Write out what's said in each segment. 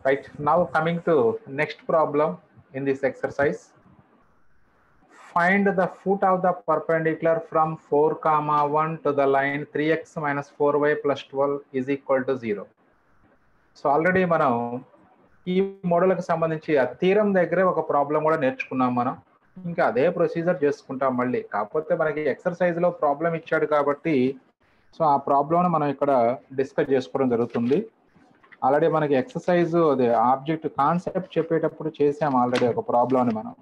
Right, now coming to next problem in this exercise. Find the foot of the perpendicular from 4 comma 1 to the line 3x minus 4y plus 12 is equal to 0. So already మనం ఈ మోడల్కి సంబంధించి ఆ తీరం దగ్గరే ఒక problem కూడా నేర్చుకున్నాం మనం ఇంకా అదే ప్రొసీజర్ చేసుకుంటాం మళ్ళీ కాకపోతే మనకి ఎక్సర్సైజ్లో ప్రాబ్లం ఇచ్చాడు కాబట్టి సో ఆ ప్రాబ్లమ్ని మనం ఇక్కడ డిస్కస్ చేసుకోవడం జరుగుతుంది ఆల్రెడీ మనకి ఎక్సర్సైజ్ అదే ఆబ్జెక్ట్ కాన్సెప్ట్ చెప్పేటప్పుడు చేసాం ఆల్రెడీ ఒక ప్రాబ్లమ్ని మనం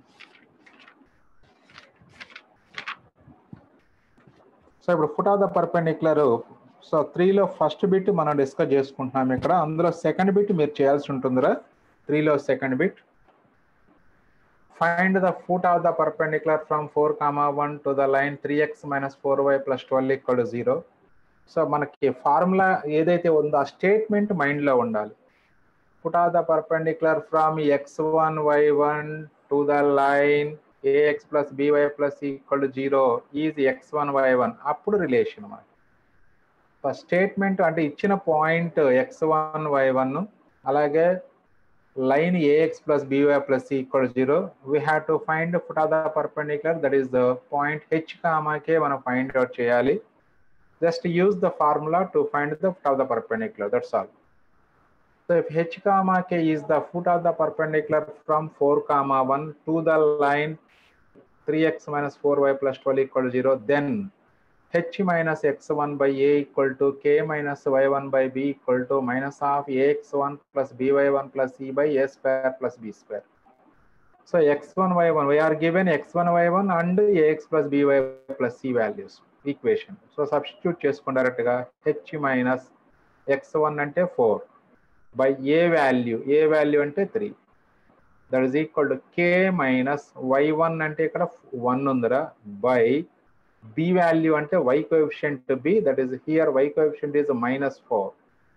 సో ఇప్పుడు foot of the perpendicular so త్రీలో ఫస్ట్ బిట్ మనం డిస్కస్ చేసుకుంటున్నాం ఇక్కడ అందులో సెకండ్ బిట్ మీరు చేయాల్సి ఉంటుందిరా త్రీలో second bit find the foot of the perpendicular from four comma one to the line three x minus four y plus twelve equal zero so మనకి ఫార్ములా ఏదైతే ఉందో ఆ స్టేట్మెంట్ మైండ్లో ఉండాలి foot of the perpendicular from x one y one to the line a x plus b y plus equal to zero is x one y one అప్పుడు relation మనకి statement అంటే ఇచ్చిన point x one y one అలాగే line a x plus b y plus equal zero we have to find foot of the perpendicular that is the point h కామాకే మనం find out చేయాలి just use the formula to find the foot of the perpendicular that's all so if h comma k is the foot of the perpendicular from 4 comma 1 to the line 3x minus 4y plus 12 equal to 0 then h minus x1 by a equal to k minus y1 by b equal to minus of ax1 plus by1 plus e by a square plus b square so x1 y1 we are given x1 y1 and ax plus by plus c values equation so substitute చేసుకోండి డైరెక్ట్గా h minus x one అంటే four by a value a value అంటే three that is equal to k minus y one అంటే ఇక్కడ one ఉందిరా by b value అంటే y coefficient b that is here y coefficient is minus four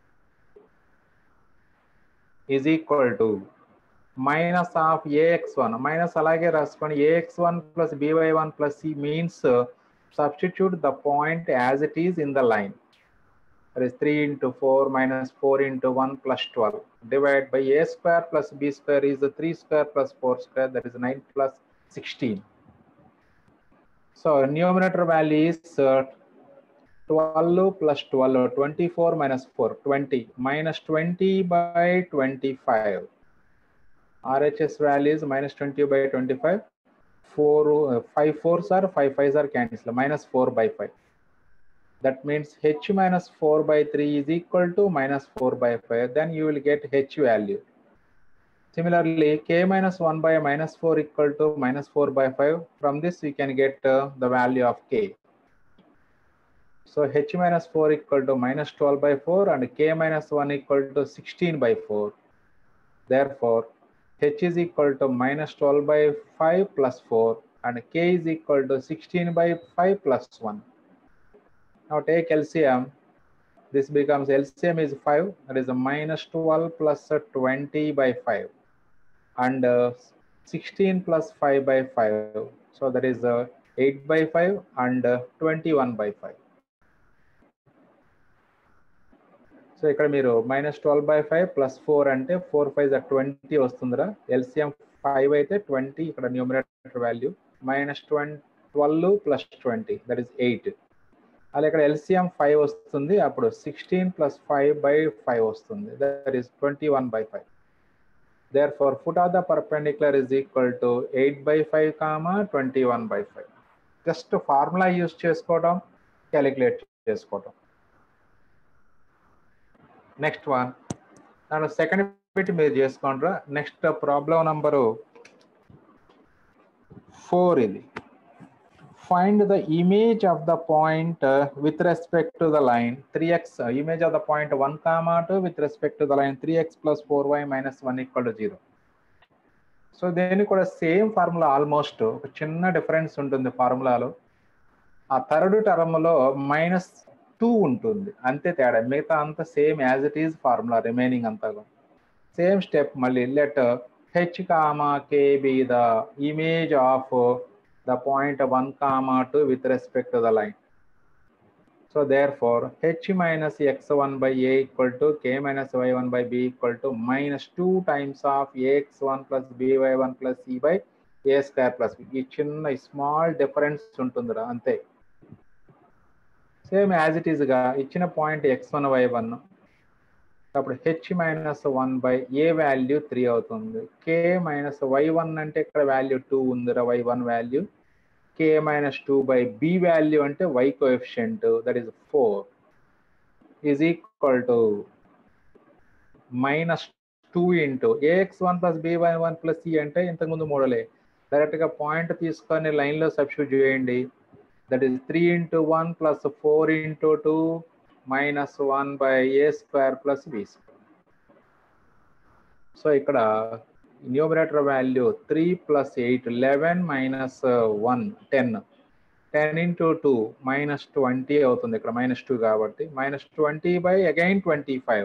is equal to minus of a x one minus అలాగే రాసుకోండి a x one plus b y one plus c means substitute the point as it is in the line. That is 3 into 4 minus 4 into 1 plus 12. Divide by a square plus b square is 3 square plus 4 square. That is 9 plus 16. So numerator value is uh, 12 plus 12, 24 minus 4, 20 minus 20 by 25. RHS value is minus 20 by 25. four uh, five fours are five fives are cancelled minus four by five that means h minus four by three is equal to minus four by five then you will get h value similarly k minus one by minus four equal to minus four by five from this we can get uh, the value of k so h minus 4 equal to minus 12 by 4 and k minus 1 equal to 16 by 4 therefore h is equal to minus 12 by 5 plus 4 and k is equal to 16 by 5 plus 1. Now take LCM. This becomes LCM is 5. That is a minus 12 plus 20 by 5 and uh, 16 plus 5 by 5. So that is uh, 8 by 5 and uh, 21 by 5. So ఇక్కడ మీరు minus twelve by five plus four అంటే four five twenty వస్తుందిరా LCM five అయితే twenty ఇక్కడ numerator value minus twenty twelve plus twenty that is eight అలా ఇక్కడ LCM five వస్తుంది అప్పుడు sixteen plus five by five వస్తుంది that is twenty one by five therefore foot of the perpendicular is equal to eight by five comma twenty one by five just formula use చేసుకోవడం calculate చేసుకోవడం next one దాని second bit మీరు చేసుకోండిరా next problem number four ఇది find the image of the point with respect to the line three x image of the point one comma two with respect to the line three x plus four y minus one equal to zero so దీనికి కూడా same formula almost ఒక చిన్న difference ఉంటుంది ఫార్ములాలో ఆ third టర్మ్లో minus two ఉంటుంది అంతే తేడా మిగతా అంతా same as it is formula remaining అంతా సేమ్ స్టెప్ మళ్ళీ let h comma k be the image of the point one comma two with respect to the line so therefore h minus x one by a equal to k minus y one by b equal to minus two times of a x one plus by one plus c by a square plus ఈ చిన్న small difference ఉంటుందిరా అంతే same as it ఈస్గా ఇచ్చిన point x one y one అప్పుడు h minus one by a value three అవుతుంది k minus y one అంటే ఇక్కడ వాల్యూ టూ ఉందిరా y one value k minus two by b value అంటే y coefficient that is four is equal to minus two into a x one plus b y one plus c అంటే ఇంతకుముందు మోడలే డైరెక్ట్గా point తీసుకొని లైన్లో substitute చేయండి that is three into one plus four into two minus one by a square plus b square so ఇక్కడ numerator value three plus eight eleven minus one ten ten into two minus twenty అవుతుంది ఇక్కడ minus two కాబట్టి minus twenty by again twenty five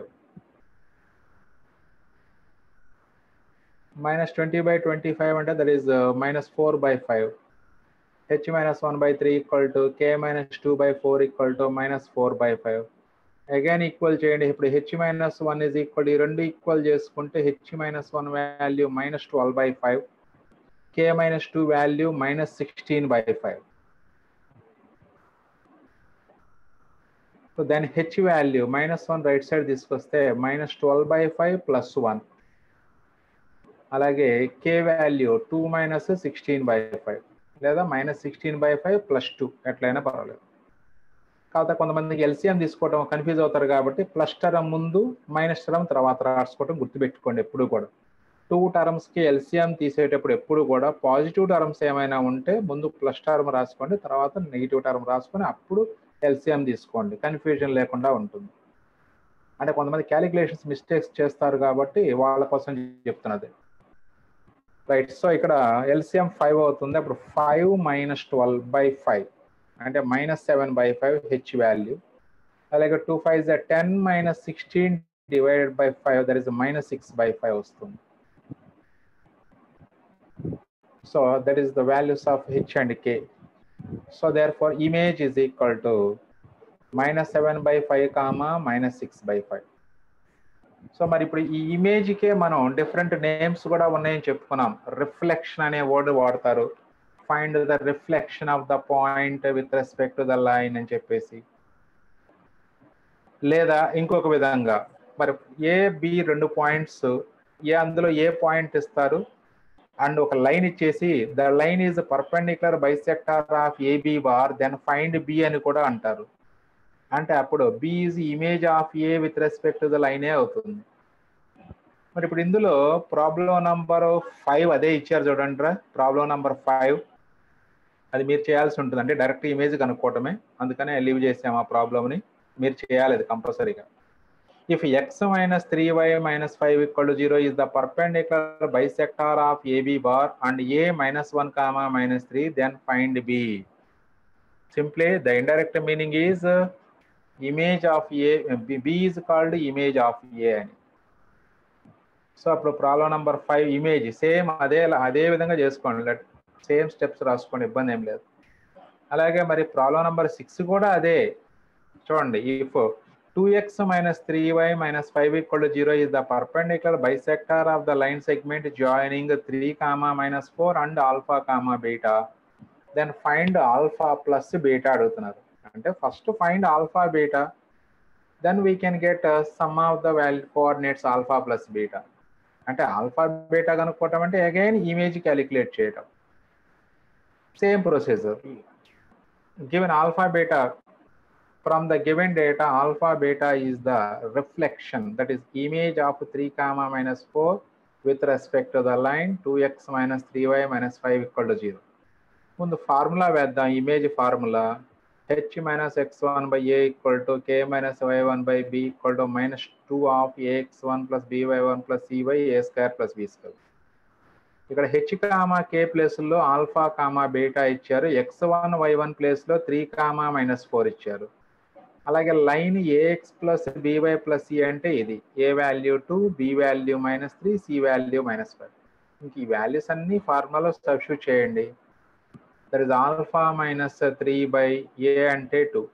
minus twenty by twenty five అంటే that is minus four by five h minus one by three equal to k minus two by four equal to minus four by five again equal చేయండి ఇప్పుడు h minus one is equal ఈ రెండు equal చేసుకుంటే h minus one value minus twelve by five k minus two value minus sixteen by five so దాని h value minus one right side తీసుకొస్తే minus twelve by five plus one అలాగే k value two minus sixteen by five లేదా minus sixteen by five plus two ఎట్లయినా పర్వాలేదు కాకపోతే కొంతమందికి LCM తీసుకోవడం confuse అవుతారు కాబట్టి ప్లస్ టర్మ్ ముందు మైనస్ టర్మ్ తర్వాత రాసుకోవడం గుర్తుపెట్టుకోండి ఎప్పుడు కూడా టూ టర్మ్స్కి ఎల్సిఎం తీసేటప్పుడు ఎప్పుడు కూడా పాజిటివ్ టర్మ్స్ ఏమైనా ఉంటే ముందు ప్లస్ టర్మ్ రాసుకోండి తర్వాత నెగిటివ్ టర్మ్ రాసుకొని అప్పుడు ఎల్సిఎం తీసుకోండి కన్ఫ్యూజన్ లేకుండా ఉంటుంది అంటే కొంతమంది క్యాలిక్యులేషన్స్ మిస్టేక్స్ చేస్తారు కాబట్టి వాళ్ళ కోసం చెప్తున్నది రైట్ సో ఇక్కడ ఎల్సిఎం ఫైవ్ అవుతుంది అప్పుడు five minus twelve by five అంటే minus seven by five h value అలాగే two five is ten minus sixteen divided by five there is minus six by five వస్తుంది so that is the values of h and k so therefore image is equal to minus seven by five comma minus six by five so మరి ఇప్పుడు ఈ ఇమేజ్కే మనం different names కూడా ఉన్నాయని చెప్పుకున్నాం reflection అనే word వాడతారు find the reflection of the point with respect to the line అని చెప్పేసి లేదా ఇంకొక విధంగా మరి ఏ బి రెండు పాయింట్స్ ఏ అందులో ఏ పాయింట్ ఇస్తారు అండ్ ఒక లైన్ ఇచ్చేసి the line is perpendicular bisector of AB bar then find B అని కూడా అంటారు అంటే అప్పుడు B is image of A with respect to the లైనే అవుతుంది మరి ఇప్పుడు ఇందులో ప్రాబ్లం నంబర్ ఫైవ్ అదే ఇచ్చారు చూడండి రా ప్రాబ్లం నంబర్ ఫైవ్ అది మీరు చేయాల్సి ఉంటుంది అంటే డైరెక్ట్ ఇమేజ్ కనుక్కోవటమే అందుకనే లీవ్ చేసాము ఆ ప్రాబ్లమ్ని మీరు చేయాలి అది కంపల్సరీగా if x minus three y minus five equal to zero is the perpendicular bisector of AB bar and A minus one comma minus three then find B simply the indirect meaning is image of A B is called image of A అని so అప్పుడు problem number five image same అదే అదే విధంగా చేసుకోండి let same steps రాసుకోండి ఇబ్బంది ఏం లేదు అలాగే మరి ప్రాబ్లం నెంబర్ సిక్స్ కూడా అదే చూడండి if two x minus three y minus five equal to zero is the perpendicular bisector of the line segment joining three comma minus four and alpha comma beta then find alpha plus beta అడుగుతున్నారు అంటే first find alpha beta then we can get sum of the value coordinates alpha plus beta అంటే alpha beta కనుక్కోవటం అంటే again image calculate చేయటం same procedure given alpha beta from the given data alpha beta is the reflection that is image of 3 comma minus 4 with respect to the line 2x minus 3y minus 5 equal to 0 ముందు formula వేద్దాం image formula h minus x one by a equal to k minus y one by b equal to minus two of a x one plus b y one plus c y a square plus b square ఇక్కడ h comma k ప్లేస్లో alpha comma beta ఇచ్చారు x one y one ప్లేస్లో three comma minus four ఇచ్చారు అలాగే line a x plus b y plus c అంటే ఇది a value two b value minus three c value minus five ఇంక ఈ values అన్ని ఫార్ములాలో సబ్స్టిట్యూట్ చేయండి there is alpha minus three by a అంటే two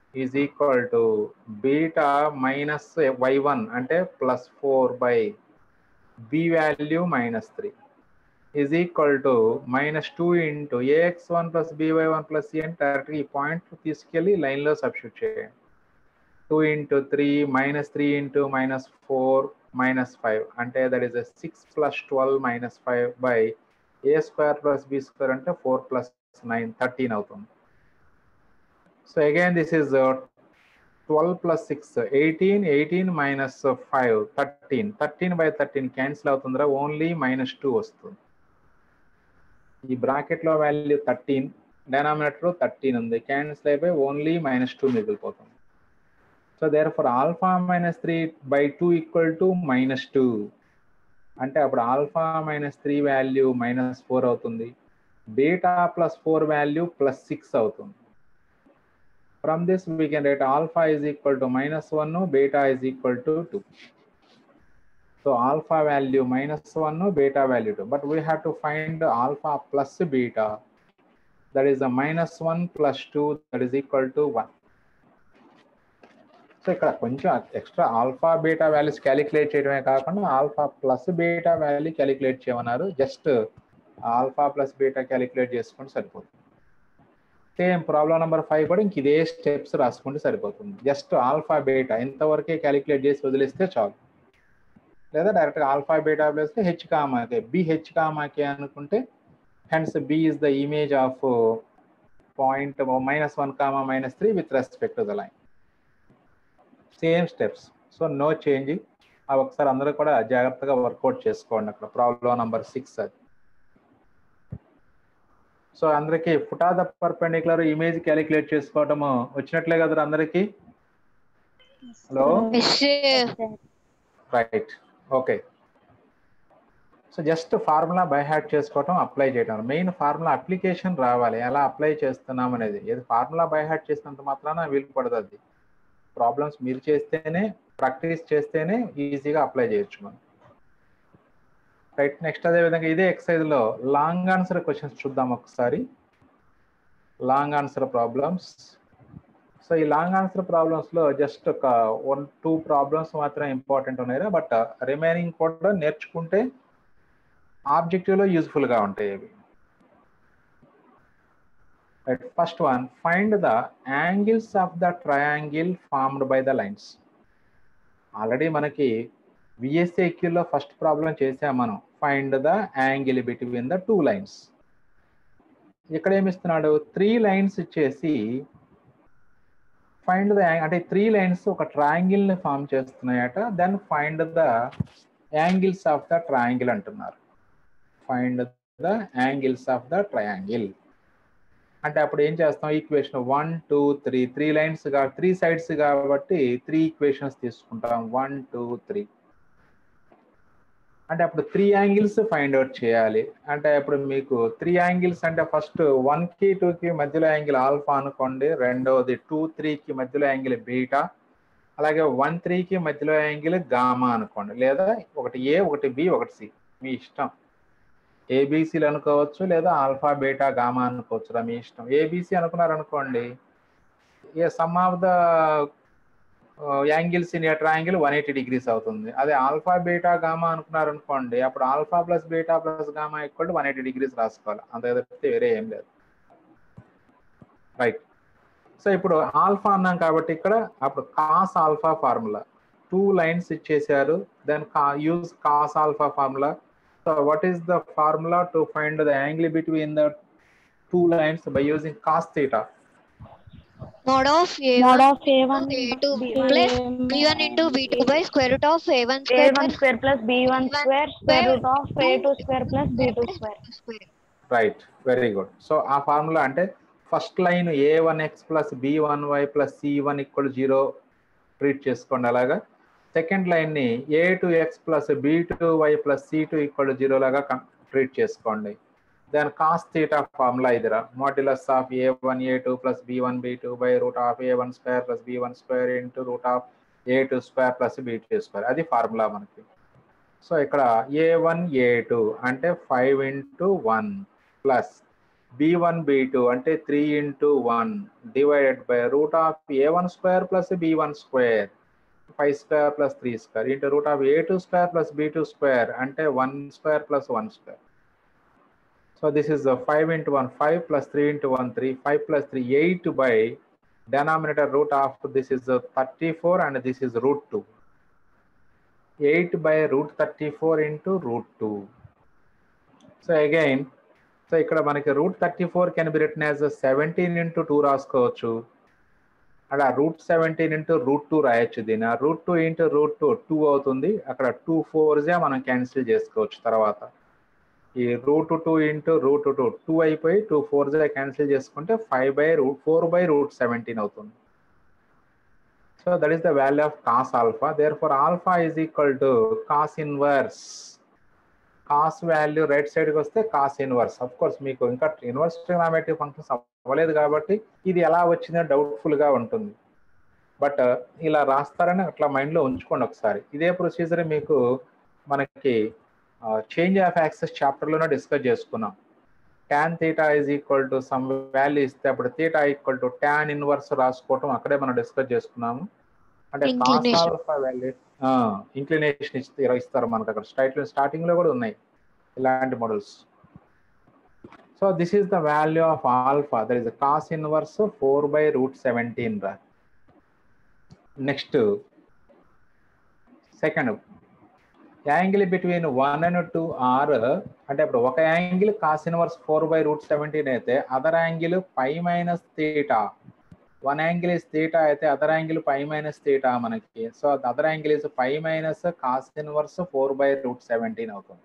is equal to beta minus y one అంటే plus four by b value minus three is equal to minus two into a x one plus b y one plus c అంటే డైరెక్ట్గా ఈ point తీసుకెళ్ళి లైన్లో substitute చేయండి two into three minus three into minus four minus five అంటే that is six plus twelve minus five by a square plus b square అంటే four plus nine thirteen అవుతుంది so again this is twelve plus six eighteen eighteen minus five thirteen thirteen by thirteen cancel అవుతుందిరా only minus two వస్తుంది ఈ బ్రాకెట్లో value thirteen denominator thirteen ఉంది cancel అయిపోయి only minus two మిగిలిపోతుంది so therefore alpha minus three by two equal to minus two అంటే అప్పుడు alpha minus three value minus four అవుతుంది beta plus four value plus six అవుతుంది from this we can write alpha is equal to minus one beta is equal to two so alpha value minus one beta value two but we have to find alpha plus beta that is the minus one plus two that is equal to one so ఇక్కడ కొంచెం extra alpha beta values calculate చేయడమే కాకుండా alpha plus beta value calculate చేయమన్నారు just alpha plus beta calculate చేసుకుంటే సరిపోతుంది same problem number five కూడా ఇంక ఇదే స్టెప్స్ రాసుకుంటే సరిపోతుంది జస్ట్ ఆల్ఫా బీటా ఇంతవరకే క్యాలిక్యులేట్ చేసి వదిలేస్తే చాలు లేదా డైరెక్ట్గా ఆల్ఫా బీటా ప్లస్ హెచ్ కామాకే బి హెచ్ కామాకే అనుకుంటే hence b is the image of point minus one comma minus three with respect to the line same steps so no changing అవి ఒకసారి అందరూ కూడా జాగ్రత్తగా వర్కౌట్ చేసుకోండి అక్కడ ప్రాబ్లం నంబర్ సిక్స్ అది సో అందరికి foot of the perpendicular image calculate చేసుకోవటం వచ్చినట్లే కదా అందరికి hello right okay so just formula by heart చేసుకోవటం అప్లై చేయడం మెయిన్ ఫార్ములా అప్లికేషన్ రావాలి ఎలా అప్లై చేస్తున్నాం అనేది ఏది ఫార్ములా బై హ్యాట్ చేసినంత మాత్రాన వీలు పడదు అది ప్రాబ్లమ్స్ మీరు చేస్తేనే ప్రాక్టీస్ చేస్తేనే ఈజీగా అప్లై చేయొచ్చు మనం రైట్ నెక్స్ట్ అదే విధంగా ఇదే ఎక్సైజ్ లో లాంగ్ ఆన్సర్ క్వశ్చన్స్ చూద్దాం ఒకసారి లాంగ్ ఆన్సర్ ప్రాబ్లమ్స్ సో ఈ లాంగ్ ఆన్సర్ ప్రాబ్లమ్స్ లో జస్ట్ ఒక వన్ టూ ప్రాబ్లమ్స్ మాత్రమే ఇంపార్టెంట్ ఉన్నాయి బట్ రిమైనింగ్ కూడా నేర్చుకుంటే ఆబ్జెక్టివ్ లో యూజ్ఫుల్ గా ఉంటాయి ఇవి Right. First one, find the angles of the triangle formed by the lines. Already మనకి విఎస్ఏక్యూలో ఫస్ట్ ప్రాబ్లం చేసాం మనం find the angle between the two lines ఇక్కడ ఏమిస్తున్నాడు త్రీ లైన్స్ ఇచ్చేసి ఫైండ్ ద అంటే త్రీ లైన్స్ ఒక ట్రయాంగిల్ ని ఫామ్ చేస్తున్నాయట then find the angles of the triangle అంటున్నారు find the angles of the triangle అంటే అప్పుడు ఏం చేస్తాం equation one two three three lines గా త్రీ సైడ్స్ కాబట్టి త్రీ ఈక్వేషన్స్ తీసుకుంటాం వన్ టూ త్రీ అంటే అప్పుడు త్రీ యాంగిల్స్ ఫైండ్ అవుట్ చేయాలి అంటే అప్పుడు మీకు త్రీ యాంగిల్స్ అంటే ఫస్ట్ వన్ కి టూ కి మధ్యలో యాంగిల్ ఆల్ఫా అనుకోండి రెండవది టూ త్రీకి మధ్యలో యాంగిల్ బీటా అలాగే వన్ త్రీకి మధ్యలో యాంగిల్ గామా అనుకోండి లేదా ఒకటి ఏ ఒకటి బి ఒకటి సి మీ ఇష్టం ఏబీసీలు అనుకోవచ్చు లేదా ఆల్ఫా బీటా గామా అనుకోవచ్చు మీ ఇష్టం ఏబీసీ అనుకున్నారు అనుకోండి a sum of the angles in triangle one eighty degrees అవుతుంది అదే ఆల్ఫా బీటా గామా అనుకున్నారు అనుకోండి అప్పుడు alpha plus beta plus gamma equal one eighty degrees రాసుకోవాలి అంత తప్పితే వేరే ఏం లేదు రైట్ సో ఇప్పుడు ఆల్ఫా అన్నాం కాబట్టి ఇక్కడ అప్పుడు cos alpha formula two lines ఇచ్చేసారు then use cos alpha formula So what is the formula to find the angle between the two lines by using cos theta? Mod of A1 Mod of A1 A2 plus B1 into B2 by square root of A1 square A1 plus square plus B1 square square root of A2 square plus B2 square. square. Right very good so ఆ formula అంటే first line a one x plus B one y plus c one equal zero treat చేసుకోండి అలాగా second line ని a two x plus b two y plus c two equal zero లాగా treat చేసుకోండి దాని cos theta formula ఇదిరా modulus of A one A two plus B one B two by root of A one square plus B one square into root of A two square plus B two square అది formula మనకి so ఇక్కడ a one A two అంటే five into one plus B one B two అంటే three into one divided by root of A one square plus B one square five square plus three square into root of A two square plus B two square అంటే one square plus one square so this is five into one five plus three into one three five plus three eight by denominator root of this is uh, 34 and this is root 2 8 by root 34 into root 2 so again so ఇక్కడ మనకి root thirty four can be written as seventeen into two రాసుకోవచ్చు అక్కడ root seventeen into root two రాయొచ్చు దీని ఆ root two into root two two అవుతుంది అక్కడ two ఫోర్జే మనం క్యాన్సిల్ చేసుకోవచ్చు తర్వాత ఈ root two into root two two అయిపోయి టూ ఫోర్ జా క్యాన్సిల్ చేసుకుంటే five by root four by root seventeen అవుతుంది so that is the value of cos alpha there therefore alpha is equal to cos inverse cos value right సైడ్కి వస్తే cos inverse of course మీకు ఇంకా inverse trigonometric functions అవ్వలేదు కాబట్టి ఇది ఎలా వచ్చిందో డౌట్ఫుల్ గా ఉంటుంది బట్ ఇలా రాస్తారని అట్లా మైండ్లో ఉంచుకోండి ఒకసారి ఇదే ప్రొసీజర్ మీకు మనకి చేంజ్ ఆఫ్ యాక్సెస్ చాప్టర్లోనే డిస్కస్ చేసుకున్నాం tan theta is equal to some value ఇస్తే అప్పుడు theta equal to tan inverse రాసుకోవటం అక్కడే మనం డిస్కస్ చేసుకున్నాము అంటే Inclination. వాల్యూ ఇంక్లినేషన్ ఇస్తే ఇస్తారు మనకు అక్కడ స్ట్రైట్ స్టార్టింగ్ లో కూడా ఉన్నాయి ఇలాంటి models so this is the value of alpha there is cos inverse four by root seventeen రా next second angle between one and two or అంటే ఇప్పుడు ఒక angle cos inverse four by root seventeen అయితే other angle pi minus theta one angle is theta అయితే other angle pi minus theta మనకి so other angle is pi minus cos inverse four by root seventeen అవుతుంది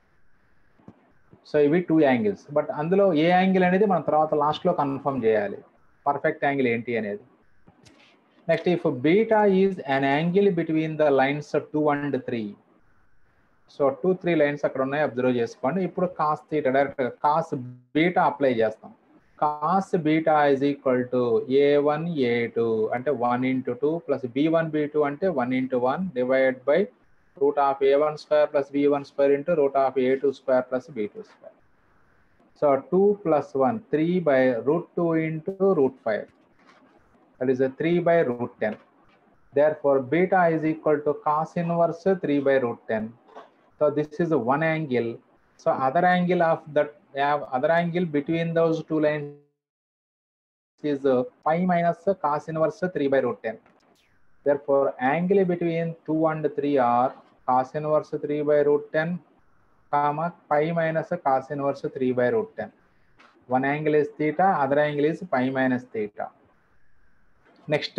so ఇవి two angles but అందులో ఏ angle అనేది మనం తర్వాత లాస్ట్లో కన్ఫర్మ్ చేయాలి పర్ఫెక్ట్ యాంగిల్ ఏంటి అనేది next if beta is an angle between the lines two and three so two three lines అక్కడ ఉన్నాయి అబ్జర్వ్ చేసుకోండి ఇప్పుడు cos theta direct cos beta apply చేస్తాం cos beta is equal to a one A two అంటే one into two plus B one B two అంటే one into one divide by root of A one square plus B one square into root of A two square plus B two square so two plus one three by root two into root five that is three by root ten therefore beta is equal to cos inverse three by root ten so this is one angle so other angle of that other angle between those two lines is pi minus cos inverse 3 by root 10 therefore angle between 2 and 3 are cos inverse 3 by root 10 comma pi minus cos inverse 3 by root 10 one angle is theta other angle is pi minus theta next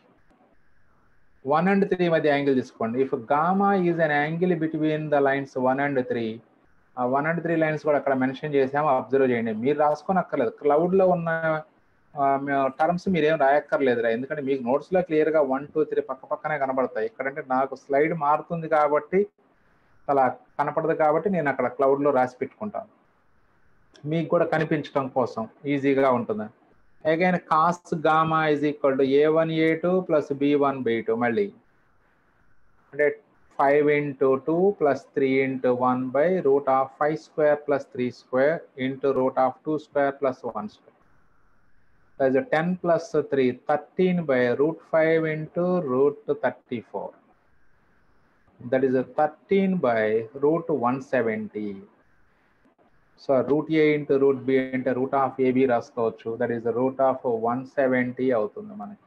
one and three మధ్య angle తీసుకోండి if gamma is an angle between the lines one and three ఆ one and three lines కూడా అక్కడ mention చేసాము observe చేయండి మీరు రాసుకొని అక్కర్లేదు క్లౌడ్ లో ఉన్న టర్మ్స్ మీరేం రాయక్కర్లేదురా ఎందుకంటే మీకు నోట్స్ లో క్లియర్ గా వన్ టూ త్రీ పక్క పక్కనే కనబడతాయి ఇక్కడంటే నాకు స్లైడ్ మారుతుంది కాబట్టి అలా కనపడదు కాబట్టి నేను అక్కడ క్లౌడ్ లో రాసి పెట్టుకుంటాను మీకు కూడా కనిపించడం కోసం ఈజీగా ఉంటుంది again cos gamma is equal to a one A two plus B one B two మళ్ళీ అంటే five into two plus three into one by root of five square plus three square into root of two square plus one square that is ten plus three thirteen by root five into root thirty four that is thirteen by root one seventy so root a into root B అంటే root of a b రాసుకోవచ్చు that is root of one seventy అవుతుంది మనకి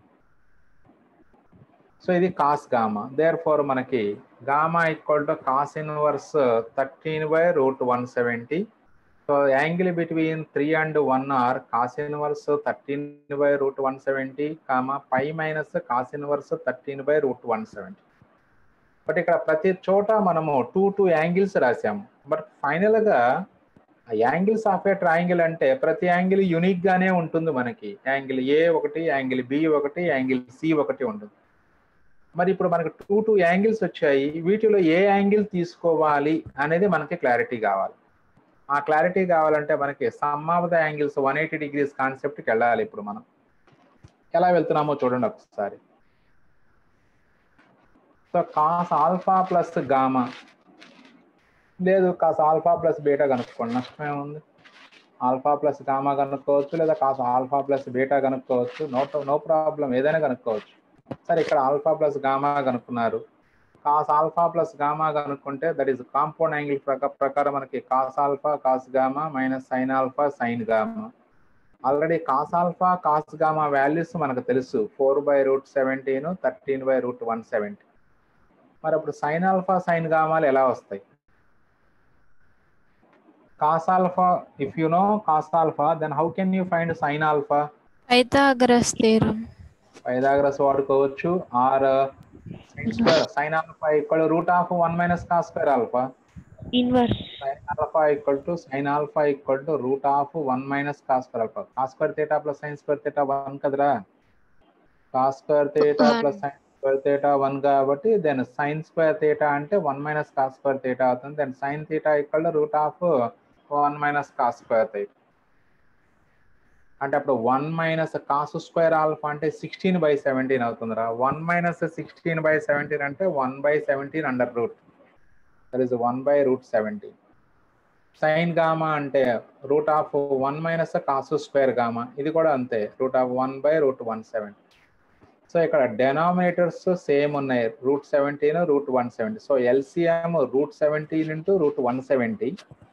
so ఇది cos gamma therefore మనకి gamma equal to cos inverse thirteen by root one seventy so angle between three and one are cos inverse thirteen by root one seventy comma pi minus cos inverse thirteen by root one seventy but ఇక్కడ ప్రతి చోట మనము two two angles రాసాము but ఫైనల్గా angles of a triangle అంటే ప్రతి angle unique గానే ఉంటుంది మనకి యాంగిల్ ఏ ఒకటి యాంగిల్ బి ఒకటి యాంగిల్ సి ఒకటి ఉంటుంది మరి ఇప్పుడు మనకు టూ టూ యాంగిల్స్ వచ్చాయి వీటిలో ఏ యాంగిల్ తీసుకోవాలి అనేది మనకి క్లారిటీ కావాలి ఆ క్లారిటీ కావాలంటే మనకి sum of the angles one eighty degrees కాన్సెప్ట్కి వెళ్ళాలి ఇప్పుడు మనం ఎలా వెళ్తున్నామో చూడండి ఒకసారి so cos alpha plus gamma లేదు కాస్త ఆల్ఫా ప్లస్ బీటా కనుక్కోండి నష్టమే ఉంది ఆల్ఫా ప్లస్ గామా కనుక్కోవచ్చు లేదా కాస్ ఆల్ఫా ప్లస్ బీటా కనుక్కోవచ్చు నో నో ప్రాబ్లం ఏదైనా కనుక్కోవచ్చు సరే ఇక్కడ ఆల్ఫా ప్లస్ గామా కనుక్కున్నారు కాస్ ఆల్ఫా ప్లస్ గామా కనుక్కుంటే దట్ ఈస్ కాంపౌండ్ యాంగిల్ ప్రక- ప్రకారం మనకి cos alpha cos gamma minus sine alpha sine gamma already cos alpha cos gamma values మనకు తెలుసు four by root seventeen thirteen by root one seventy మరి అప్పుడు sine alpha sine గామాలు ఎలా వస్తాయి cos alpha if you know cos alpha then how can you find sine alpha Pythagoras theorem Pythagoras వాడుకోవచ్చు or sine square sine alpha equal root of one minus cos square alpha inverse sin alpha equal to sin alpha equal to root of 1 minus cos square alpha. Cos square theta plus sin square theta 1 కదరా cos square theta One. plus sin square theta 1 కాబట్టి then sin square theta అంటే 1 minus cos square theta అవుతుంది then sin theta equal to root of 1 minus cos square theta అంటే అప్పుడు one minus cos square alpha అంటే sixteen by seventeen అవుతుందిరా one minus sixteen by seventeen అంటే one by seventeen under root that is one by root seventeen sine gamma అంటే root of one minus cos square gamma ఇది కూడా అంతే root of one by root one seventy so ఇక్కడ denominators same ఉన్నాయి root seventeen root one seventy so LCM root seventeen into root one seventy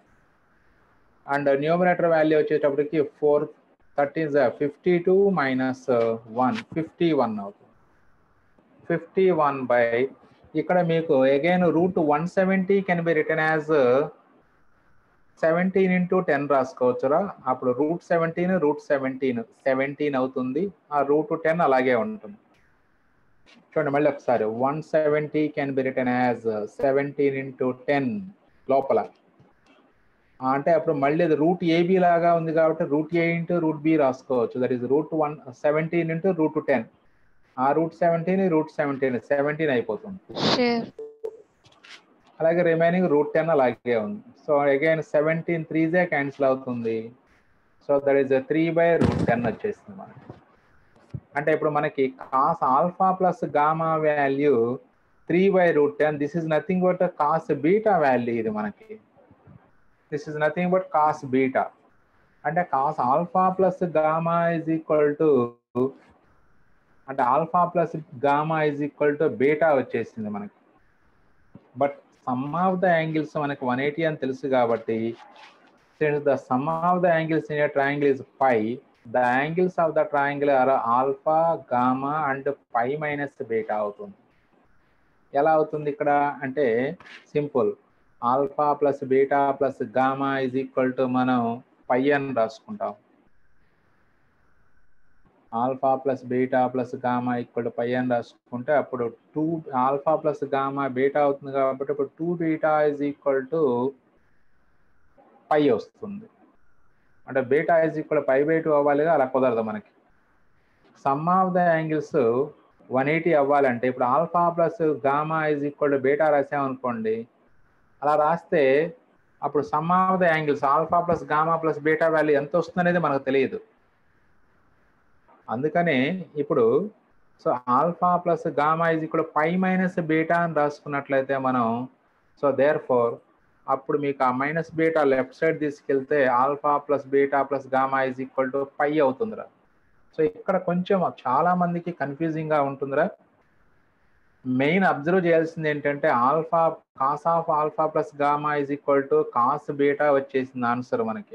and numerator value వచ్చేటప్పటికి four thirteen fifty two minus one fifty one అవుతుంది fifty one by ఇక్కడ మీకు again root one seventy can be written as seventeen into ten రాసుకోవచ్చురా అప్పుడు root seventeen root seventeen seventeen అవుతుంది ఆ root ten అలాగే ఉంటుంది చూడండి మళ్ళీ ఒకసారి one seventy can be written as seventeen into ten లోపల ఆ, అంటే అప్పుడు మళ్ళీ అది రూట్ ఏబి లాగా ఉంది కాబట్టి root a into root b రాసుకోవచ్చు that is root one seventeen into root ten ఆ root seventeen root seventeen seventeen అయిపోతుంది షేర్ అలాగే రిమైనింగ్ రూట్ టెన్ అలాగే ఉంది సో అగైన్ సెవెంటీన్ త్రీజే క్యాన్సిల్ అవుతుంది so that is three by root ten వచ్చేసింది మనకి అంటే ఇప్పుడు మనకి cos alpha plus gamma value three by root ten this is nothing but cos beta value ఇది మనకి this is nothing but cos beta అంటే cos alpha plus gamma is equal to అంటే alpha plus gamma is equal to beta వచ్చేసింది మనకి but sum of the angles మనకి one eighty అని తెలుసు కాబట్టి since the sum of the angles in triangle is pi the angles of the triangle are alpha gamma and pi minus beta అవుతుంది ఎలా అవుతుంది ఇక్కడ అంటే simple alpha plus beta plus gamma is equal to మనం పై అని రాసుకుంటాం alpha plus beta plus gamma equal pi అని రాసుకుంటే అప్పుడు two alpha plus gamma beta అవుతుంది కాబట్టి ఇప్పుడు two beta is equal to pi వస్తుంది అంటే beta is equal pi by two అవ్వాలిగా అలా కుదరదు మనకి sum of the angles one eighty అవ్వాలంటే ఇప్పుడు alpha plus gamma is equal to beta రాసామనుకోండి అలా రాస్తే అప్పుడు sum of the angles alpha plus gamma plus beta value ఎంత వస్తుంది అనేది మనకు తెలియదు అందుకనే ఇప్పుడు సో ఆల్ఫా ప్లస్ గామా ఇది కూడా పై మైనస్ బీటా అని రాసుకున్నట్లయితే మనం సో దేర్ ఫోర్ అప్పుడు మీకు ఆ మైనస్ బీటా లెఫ్ట్ సైడ్ తీసుకెళ్తే alpha plus beta plus gamma is equal to pi అవుతుందిరా సో ఇక్కడ కొంచెం చాలా మందికి కన్ఫ్యూజింగ్ గా ఉంటుందిరా మెయిన్ అబ్జర్వ్ చేయాల్సింది ఏంటంటే alpha cos of alpha plus gamma is equal to cos beta వచ్చేసింది ఆన్సర్ మనకి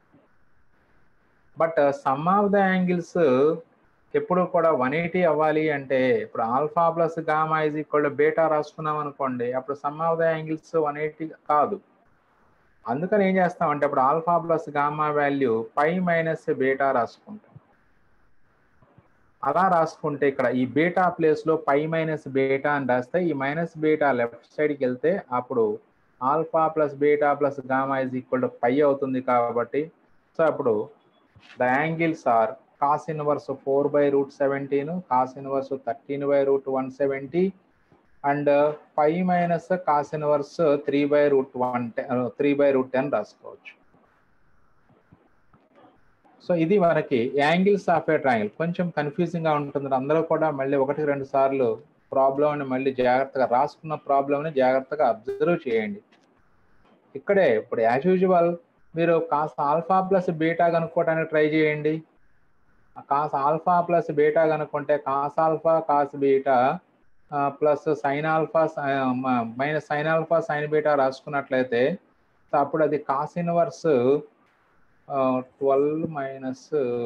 but sum of the angles ఎప్పుడు కూడా వన్ ఎయిటీ అవ్వాలి అంటే ఇప్పుడు alpha plus gamma is equal to beta రాసుకున్నాం అనుకోండి అప్పుడు sum of the angles one eighty కాదు అందుకని ఏం చేస్తామంటే అప్పుడు alpha plus gamma value pi minus beta రాసుకుంటాం అలా రాసుకుంటే ఇక్కడ ఈ బీటా ప్లేస్ లో పై మైనస్ బీటా అని రాస్తే ఈ మైనస్ బీటా లెఫ్ట్ సైడ్కి వెళ్తే అప్పుడు alpha plus beta plus gamma is equal to pi అవుతుంది కాబట్టి సో అప్పుడు the angles are cos inverse four by root seventeen cos inverse thirteen by root one seventy and five minus cos inverse three by root one three by root ten రాసుకోవచ్చు so ఇది మనకి angles of a triangle కొంచెం confusing గా ఉంటుంది అందరూ కూడా మళ్ళీ ఒకటి రెండు సార్లు ప్రాబ్లం ని మళ్ళీ జాగ్రత్తగా రాసుకున్న ప్రాబ్లం ని జాగ్రత్తగా అబ్జర్వ్ చేయండి ఇక్కడే ఇప్పుడు యాజ్ యూజువల్ మీరు కాస్త ఆల్ఫా ప్లస్ బీటా కనుక్కోవడానికి ట్రై చేయండి కాస్ ఆల్ఫా ప్లస్ బీటా కనుక్కుంటే cos alpha cos beta plus sine alpha minus sine alpha sine beta రాసుకున్నట్లయితే సో అప్పుడు అది cos inverse twelve minus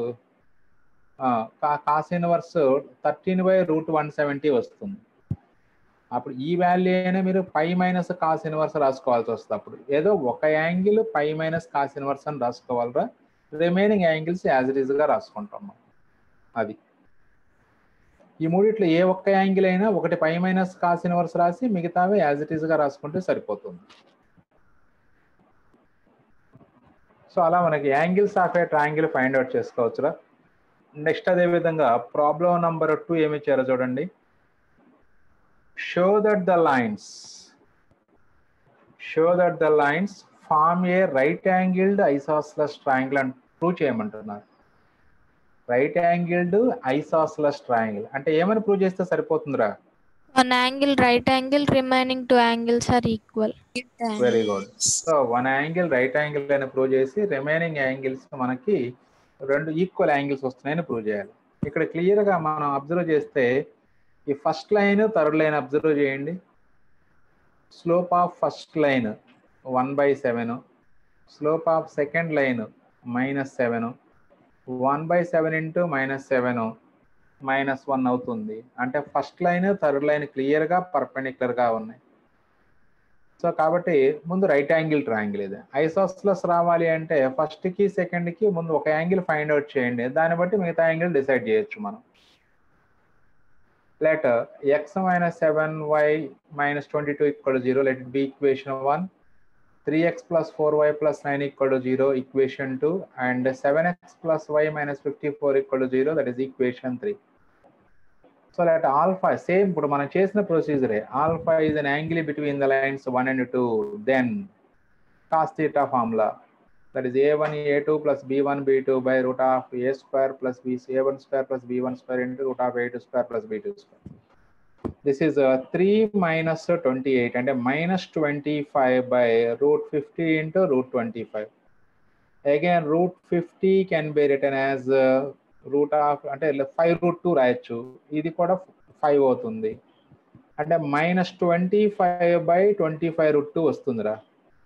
cos inverse thirteen by root one seventy వస్తుంది అప్పుడు ఈ value అయినా మీరు పై మైనస్ కాస్ ఇన్వర్స్ రాసుకోవాల్సి వస్తుంది అప్పుడు ఏదో ఒక angle pi minus cos inverse అని రాసుకోవాలరా రిమైనింగ్ యాంగిల్స్ యాజ్ ఇట్ ఈస్గా రాసుకుంటాం అది ఈ మూడిట్లో ఏ ఒక్క యాంగిల్ అయినా ఒకటి పై మైనస్ కాస్ ఇన్వర్స్ రాసి మిగతావి యాజ్ ఇట్ ఈస్గా రాసుకుంటే సరిపోతుంది సో అలా మనకి angles of a triangle find out చేసుకోవచ్చురా నెక్స్ట్ అదే విధంగా ప్రాబ్లం నంబర్ టూ ఏమి ఇచ్చారో చూడండి show that the lines show that the lines form a right angled isosceles triangle అని ప్రూవ్ చేయమంటున్నారు రైట్ యాంగిల్డ్ ఐసాస్లస్ ట్రయాంగిల్ అంటే ఏమని ప్రూవ్ చేస్తే సరిపోతుందిరా one angle right angle remaining two angles are equal very good so one angle right angle అని prove చేసి remaining angles మనకి రెండు ఈక్వల్ యాంగిల్స్ వస్తున్నాయని ప్రూవ్ చేయాలి ఇక్కడ క్లియర్గా మనం అబ్జర్వ్ చేస్తే ఈ first line third line observe చేయండి slope of first line one by seven slope of second line minus seven one by seven into minus seven minus one అవుతుంది అంటే ఫస్ట్ లైన్ థర్డ్ లైన్ క్లియర్గా పర్పెండిక్యులర్గా ఉన్నాయి so కాబట్టి ముందు right angle triangle ఇది ఐసోస్లస్ రావాలి అంటే ఫస్ట్ కి సెకండ్ కి ముందు ఒక యాంగిల్ ఫైండ్ అవుట్ చేయండి దాన్ని బట్టి మిగతా యాంగిల్ డిసైడ్ చేయొచ్చు మనం let uh, x minus 7y minus 22 equal to 0 let it be equation 1 3x plus 4y plus 9 equal to 0 equation 2 and 7x plus y minus 54 equal to 0 that is equation 3 so let alpha same ఇప్పుడు మనం చేసిన ప్రొసీజరే alpha is an angle between the lines 1 and 2 then cos theta formula that is a1 a2 plus b1 b2 by root of a square plus b a1 square plus b1 square into root of a2 square plus b2 square this is uh, 3 minus 28 and a minus 25 by root 50 into root 25 again root 50 can be written as uh, root of అంటే five root two రాయొచ్చు ఇది కూడా five అవుతుంది అంటే minus twenty five by twenty five root two వస్తుందిరా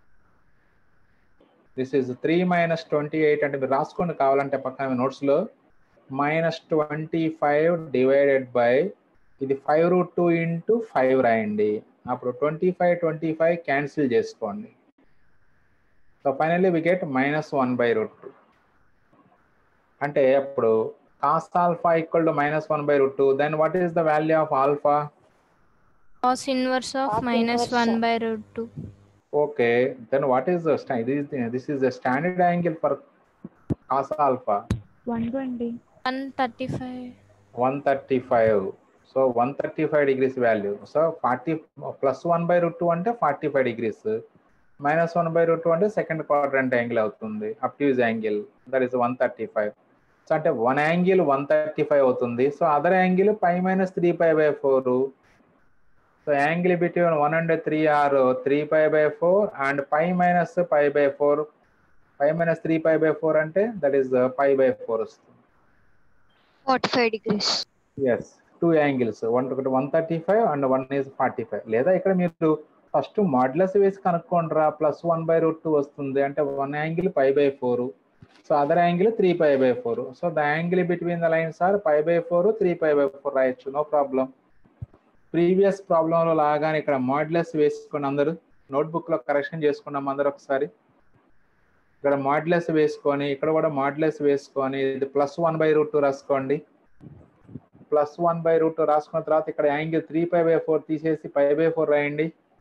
this is three minus twenty eight అంటే మీరు రాసుకోండి కావాలంటే పక్కన నోట్స్లో minus twenty five divided by ఇది five root two into five రాయండి అప్పుడు twenty five twenty five cancel చేసుకోండి so finally we get minus one by root two అంటే అప్పుడు cos alpha equal to minus one by root two then what is the value of alpha cos inverse of Cos minus inverse. 1 by root 2 Okay, then what is the sta- this is the, this is the standard angle for cos alpha 120. 135 135. So 135 degrees value. So 40 plus 1 by root 2 అంటే 45 degrees. Minus 1 by root 2 అంటే second quadrant angle అవుతుంది obtuse angle that is one thirty five so అంటే one angle one thirty five అవుతుంది so other angle pi minus three pi by four so angle between one and three are three pi by four and pi minus pi by four pi minus three pi by four అంటే that is pi by four వస్తుంది 45 degrees. As two angles one ఒకటి one thirty five and one is forty five లేదా ఇక్కడ మీరు first modulus వేసి కనుక్కోండిరా plus one by root two వస్తుంది అంటే one angle pi by four so other angle three pi by four so the angle between the lines are pi by four three pi by four రాయొచ్చు no problem previous ప్రాబ్లంలో లాగానే ఇక్కడ modulus వేసుకుని అందరూ notebook లో correction చేసుకున్నాం అందరూ ఒకసారి ఇక్కడ మాడ్యులస్ వేసుకొని ఇక్కడ కూడా మాడ్యులస్ వేసుకొని ఇది plus one by root two రాసుకోండి ప్లస్ వన్ బై రూట్ రాసుకున్న తర్వాత ఇక్కడ angle three pi by four తీసేసి పై బై ఫోర్ రాయండి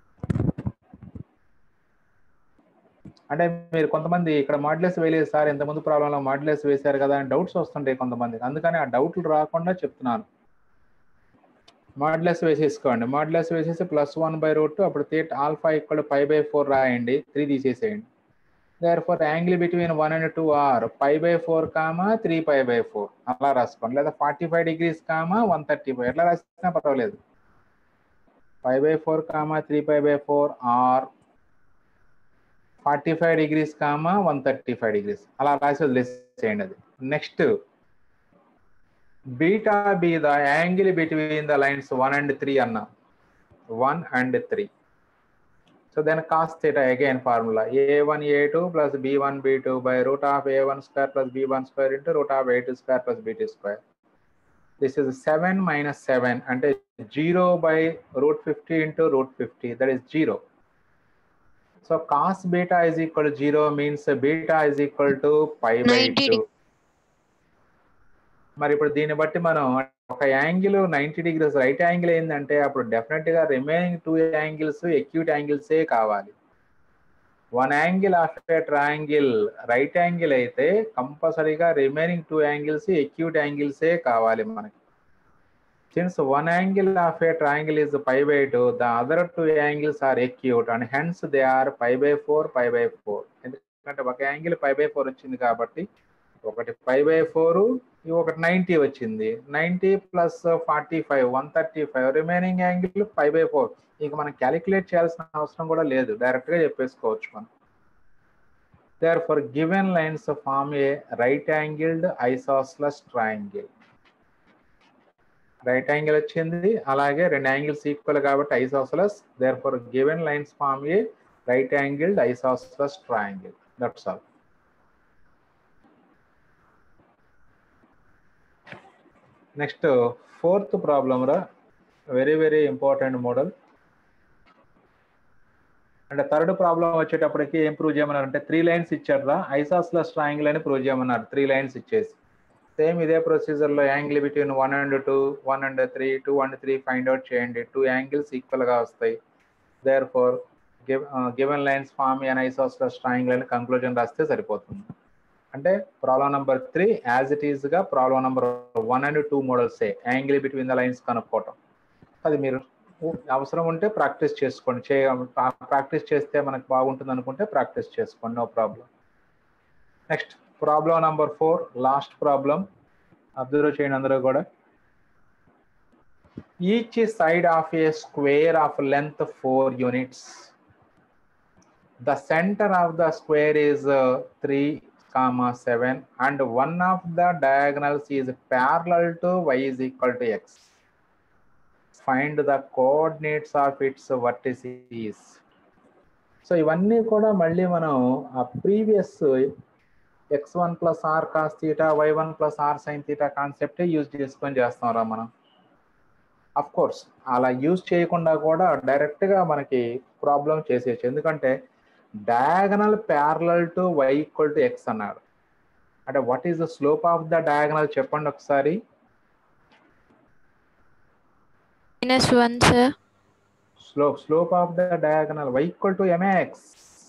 అంటే మీరు కొంతమంది ఇక్కడ మాడ్యులస్ వేయలేదు సార్ ఇంతకుముందు ప్రాబ్లంలో మాడ్యులస్ వేశారు కదా అని డౌట్స్ వస్తుంటాయి కొంతమందికి అందుకని ఆ డౌట్లు రాకుండా చెప్తున్నాను మాడ్యులస్ వేసేసుకోండి మాడ్యులస్ వేసేసి ప్లస్ వన్ బై రూట్ అప్పుడు that alpha equal pi by four రాయండి త్రీ తీసేసేయండి therefore angle between one and two are pi by four comma three pi by four అలా రాసుకోండి లేదా forty five degrees comma one thirty five ఎట్లా రాసినా పర్వాలేదు five by four comma three pi by four or forty five degrees comma one thirty five degrees అలా రాసి వదిలేసేయండి అది next beta be the angle between the lines one and three అన్న one and three so then cos theta again formula A one A two plus B one B two by root of A one square plus B one square into root of A two square plus B two square this is seven minus seven అంటే zero by root fifty into root fifty that is zero so cos beta is equal zero means beta is equal to pi by 90 two మరి ఇప్పుడు దీన్ని బట్టి మనం ఒక angle ninety degrees right angle ఏంటంటే అప్పుడు definite గా రిమైనింగ్ టూ యాంగిల్స్ ఎక్యూట్ యాంగిల్సే కావాలి one angle of a triangle right angle అయితే కంపల్సరీగా రిమైనింగ్ టూ యాంగిల్స్ ఎక్యూట్ యాంగిల్సే కావాలి మనకి since one angle of a triangle is pi by two the other two angles are acute and hence they are pi by four pi by four ఎందుకంటే ఒక angle pi by four వచ్చింది కాబట్టి ఒకటి five by four ఒకటి ninety వచ్చింది ninety plus forty five one thirty five remaining angle five by four ఇక మనం calculate చేయాల్సిన అవసరం కూడా లేదు డైరెక్ట్ గా చెప్పేసుకోవచ్చు మనం therefore given lines form a right angled isosceles triangle right angle వచ్చింది అలాగే రెండు యాంగిల్స్ ఈక్వల్ కాబట్టి isosceles therefore given lines form a right angled isosceles triangle that's all next fourth problem రా very very important model అంటే third problem వచ్చేటప్పటికి ఏం prove చేయమన్నారు అంటే త్రీ లైన్స్ ఇచ్చారా ఐసాస్లస్ ట్రయాంగిల్ అని ప్రూవ్ చేయమన్నారు త్రీ లైన్స్ ఇచ్చేసి సేమ్ ఇదే ప్రొసీజర్ లో angle between one and two one and three two and three find out చేయండి టూ యాంగిల్స్ ఈక్వల్ గా వస్తాయి therefore given lines form and isosceles triangle అని conclusion రాస్తే సరిపోతుంది అంటే problem number three as it is గా problem number one and two models angle between the lines కనుక్కోవటం అది మీరు అవసరం ఉంటే ప్రాక్టీస్ చేసుకోండి చే ప్రాక్టీస్ చేస్తే మనకు బాగుంటుంది అనుకుంటే ప్రాక్టీస్ చేసుకోండి no problem next problem number four last problem observe చేయండి అందరూ కూడా each side of a square of length four units the centre of the square is three comma 7 and one of the diagonals is parallel to y is equal to x. Find the coordinates of its vertices. So ఇవన్నీ కూడా మళ్ళీ మనం ఆ previous x one plus r cos theta y one plus r sin theta కాన్సెప్టే use చేసుకొని చేస్తాం రా మనం అఫ్ కోర్స్ అలా యూజ్ చేయకుండా కూడా డైరెక్ట్గా మనకి ప్రాబ్లం చేసేయచ్చు ఎందుకంటే diagonal parallel to y equal to x అన్నాడు అంటే what is the slope of the diagonal చెప్పండి ఒకసారి minus 1 sir slope slope of the diagonal y equal to m x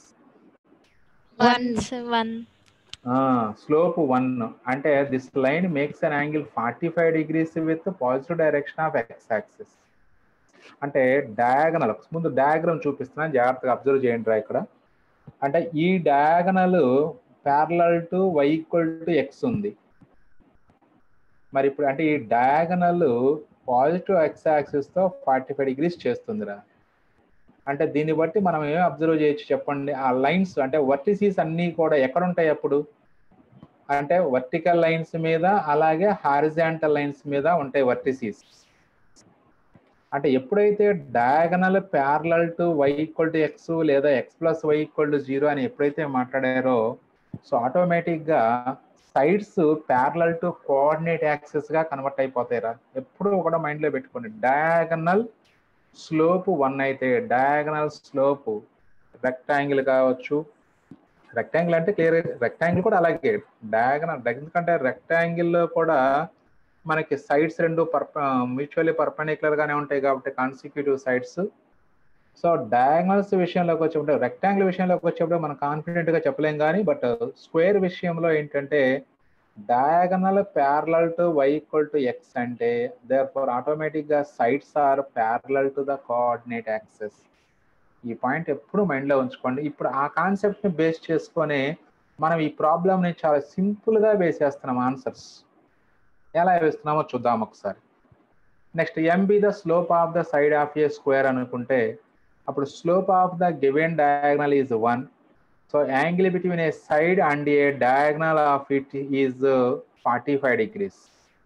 1 sir 1 slope one అంటే this line makes an angle forty five degrees with positive direction of x axis అంటే diagonal ముందు diagram చూపిస్తున్నాను జాగ్రత్తగా అబ్జర్వ్ చేయండి రా ఇక్కడ అంటే ఈ diagonal parallel to y equal to x ఉంది మరి ఇప్పుడు అంటే ఈ డయాగనల్ పాజిటివ్ ఎక్స్ యాక్సిస్ తో ఫార్టీ ఫైవ్ డిగ్రీస్ చేస్తుందిరా అంటే దీన్ని బట్టి మనం ఏం అబ్జర్వ్ చేయొచ్చు చెప్పండి ఆ లైన్స్ అంటే వర్టిసీస్ అన్నీ కూడా ఎక్కడ ఉంటాయి అప్పుడు అంటే వర్టికల్ లైన్స్ మీద అలాగే హారిజాంటల్ లైన్స్ మీద ఉంటాయి వర్టిసీస్ అంటే ఎప్పుడైతే diagonal parallel to y equal to x లేదా x plus y equal to zero అని ఎప్పుడైతే మాట్లాడారో సో ఆటోమేటిక్ గా sides parallel to coordinate axes గా కన్వర్ట్ అయిపోతాయిరా ఎప్పుడు కూడా మైండ్ లో పెట్టుకోండి డయాగనల్ స్లోప్ వన్ అయితే డయాగనల్ స్లోప్ రెక్టాంగిల్ కావచ్చు రెక్టాంగిల్ అంటే క్లియర్ రెక్టాంగిల్ కూడా అలాగే డయాగనల్ ఎందుకంటే రెక్టాంగిల్ లో కూడా మనకి సైడ్స్ రెండు పర్ప మ్యూచువల్లీ పర్పెండిక్యులర్ గానే ఉంటాయి కాబట్టి కాన్సిక్యూటివ్ సైడ్స్ సో డయాగనల్స్ విషయంలోకి వచ్చేప్పుడు రెక్టాంగిల్ విషయంలోకి వచ్చేప్పుడు మనం కాన్ఫిడెంట్ గా చెప్పలేం కానీ బట్ స్క్వేర్ విషయంలో ఏంటంటే diagonal parallel to y equal to x అంటే దేర్ ఫోర్ ఆటోమేటిక్ గా sides are parallel to the coordinate axes ఈ పాయింట్ ఎప్పుడు మైండ్ లో ఉంచుకోండి ఇప్పుడు ఆ కాన్సెప్ట్ ని బేస్ చేసుకొని మనం ఈ ప్రాబ్లమ్ ని చాలా సింపుల్ గా వేసేస్తున్నాం ఆన్సర్స్ ఎలా వేస్తున్నామో చూద్దాం ఒకసారి next m be the slope of the side of a square అనుకుంటే అప్పుడు slope of the given diagonal is one so angle between a side and a diagonal of it is forty five degrees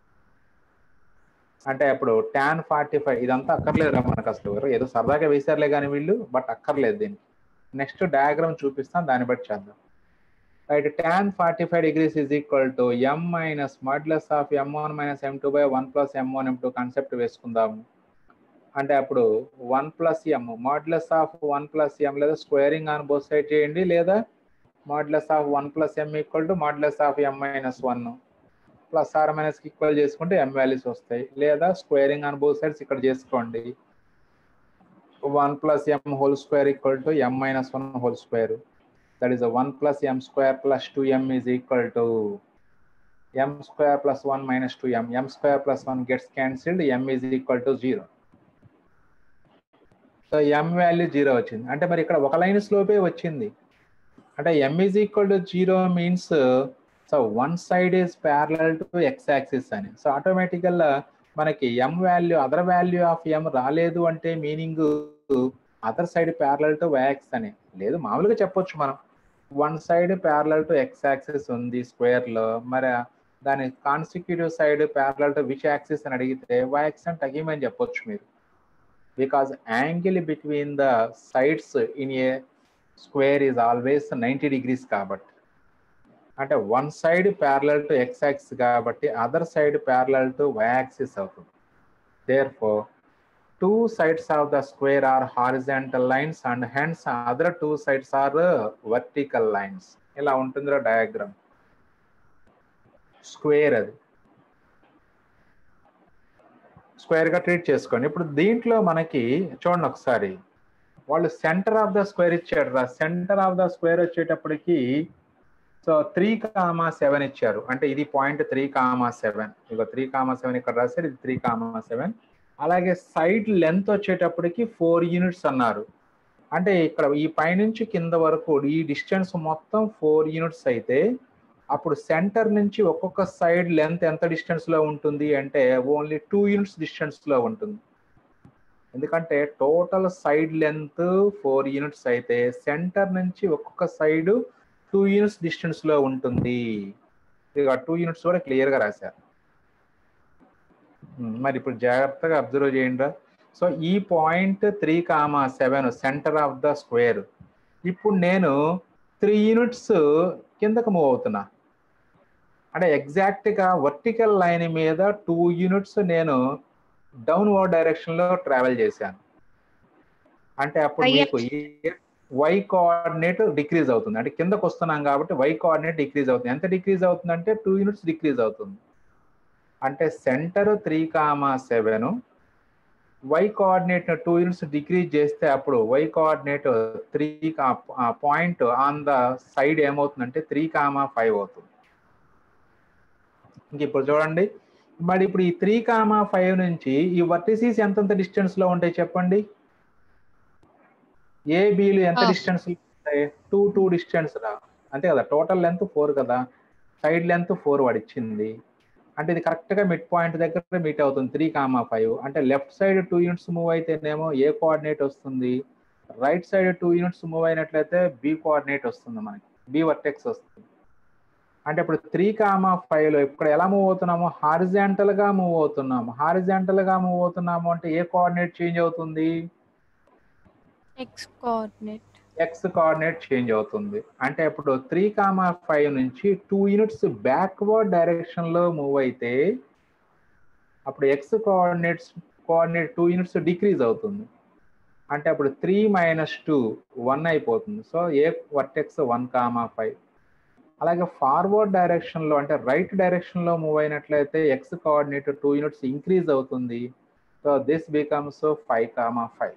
అంటే అప్పుడు tan forty five ఇదంతా అక్కర్లేదు రా మనకు అసలు ఏదో సరదాగా వేశారులే కానీ వీళ్ళు బట్ అక్కర్లేదు దీనికి నెక్స్ట్ డయాగ్రామ్ చూపిస్తాం దాన్ని బట్టి చేద్దాం right tan forty five degrees is equal to m minus modulus of m one minus m two by one plus m one m two concept వేసుకుందాము అంటే అప్పుడు one plus m modulus of one plus m లేదా squaring on both side చేయండి లేదా modulus of one plus m equal to modulus of m minus one plus or minus equal చేసుకుంటే m values వస్తాయి లేదా squaring on both sides ఇక్కడ చేసుకోండి one plus m whole square equal to m minus one whole square that is one plus m square plus two m is equal to m square plus one minus two m m square plus one gets cancelled m is equal to zero so m value zero వచ్చింది అంటే మరి ఇక్కడ ఒక line స్లోపే వచ్చింది అంటే m is equal to zero means so one side is parallel to x axis అని so ఆటోమేటికల్గా మనకి m value other value of m రాలేదు అంటే meaning other side parallel to y axis అని లేదు మామూలుగా చెప్పొచ్చు మనం one side parallel to x axis ఉంది స్క్వేర్ లో మరి దాని consecutive side parallel to which axis అని అడిగితే వైఎక్స్ అని తగ్గిమని చెప్పొచ్చు మీరు because angle between the sides in a square is always ninety degrees కాబట్టి అంటే one side parallel to x axis కాబట్టి other side parallel to y axis అవుతుంది therefore two sides of the square are horizontal lines and hence other two sides are vertical lines ఇలా ఉంటుందిరా diagram square అది square గా treat చేసుకోండి ఇప్పుడు దీంట్లో మనకి చూడండి ఒకసారి వాళ్ళు సెంటర్ ఆఫ్ ద స్క్వేర్ ఇచ్చాడు రా సెంటర్ ఆఫ్ ద స్క్వేర్ వచ్చేటప్పటికి సో త్రీ కామా సెవెన్ ఇచ్చారు అంటే ఇది పాయింట్ త్రీ కామా సెవెన్ ఇక త్రీ కామా సెవెన్ ఇక్కడ రాశారు ఇది త్రీ కామా సెవెన్ అలాగే సైడ్ లెంత్ వచ్చేటప్పటికి ఫోర్ యూనిట్స్ అన్నారు అంటే ఇక్కడ ఈ పైనుంచి కింద వరకు ఈ డిస్టెన్స్ మొత్తం ఫోర్ యూనిట్స్ అయితే అప్పుడు సెంటర్ నుంచి ఒక్కొక్క సైడ్ లెంత్ ఎంత డిస్టెన్స్ లో ఉంటుంది అంటే ఓన్లీ టూ యూనిట్స్ డిస్టెన్స్ లో ఉంటుంది ఎందుకంటే total side length four units అయితే సెంటర్ నుంచి ఒక్కొక్క సైడ్ టూ యూనిట్స్ డిస్టెన్స్ లో ఉంటుంది ఇక టూ యూనిట్స్ కూడా క్లియర్ గా రాశారు ఉమ్, మరి ఇప్పుడు జాగ్రత్తగా అబ్జర్వ్ చేయండి సో ఈ point three comma seven centre of the square ఇప్పుడు నేను త్రీ యూనిట్స్ కిందకు మూవ్ అవుతున్నా అంటే ఎగ్జాక్ట్ గా వర్టికల్ లైన్ మీద టూ యూనిట్స్ నేను డౌన్వర్డ్ డైరెక్షన్ లో ట్రావెల్ చేశాను అంటే అప్పుడు అయ్యా. మీకు వై కోఆర్డినేట్ డిక్రీజ్ అవుతుంది అంటే కిందకు వస్తున్నాం కాబట్టి వై కోఆర్డినేట్ డిక్రీజ్ అవుతుంది ఎంత డిక్రీజ్ అవుతుంది అంటే టూ యూనిట్స్ డిక్రీజ్ అవుతుంది అంటే centre three comma seven y coordinate two units decrease చేస్తే అప్పుడు y coordinate three point on the side ఏమవుతుందంటే త్రీ కామా ఫైవ్ అవుతుంది ఇంక ఇప్పుడు చూడండి మరి ఇప్పుడు ఈ త్రీ కామా ఫైవ్ నుంచి ఈ వర్టిసీస్ ఎంతెంత డిస్టెన్స్ లో ఉంటాయి చెప్పండి ఏ బీలు ఎంత Ah. డిస్టెన్స్ ఉంటాయి టూ టూ డిస్టెన్స్ రా అంతే కదా టోటల్ లెంత్ ఫోర్ కదా సైడ్ లెంత్ ఫోర్ వాడు ఇచ్చింది అంటే ఇది కరెక్ట్ గా మిడ్ పాయింట్ దగ్గర మీట్ అవుతుంది త్రీ కామా ఫైవ్ అంటే left side two units move అయితేనేమో ఏ కోఆర్డినేట్ వస్తుంది right side two units move అయినట్లయితే బి కోఆర్డినేట్ వస్తుంది మనకి బి వర్టెక్స్ వస్తుంది అంటే ఇప్పుడు త్రీ కామా ఫైవ్ లో ఇక్కడ ఎలా మూవ్ అవుతున్నాము హారిజాంటల్ గా మూవ్ అవుతున్నాము హారిజాంటల్ గా మూవ్ అవుతున్నాము అంటే ఏ కోఆర్డినేట్ చేంజ్ అవుతుంది X coordinate. X coordinate change అవుతుంది అంటే ఇప్పుడు త్రీ కామా ఫైవ్ నుంచి టూ యూనిట్స్ బ్యాక్వర్డ్ డైరెక్షన్ లో మూవ్ అయితే అప్పుడు x coordinates coordinate two units decrease అవుతుంది అంటే అప్పుడు త్రీ మైనస్ టూ వన్ అయిపోతుంది so A vertex one comma five అలాగే ఫార్వర్డ్ డైరెక్షన్ లో అంటే రైట్ డైరెక్షన్ లో మూవ్ అయినట్లయితే x coordinate two units increase అవుతుంది so this becomes five comma five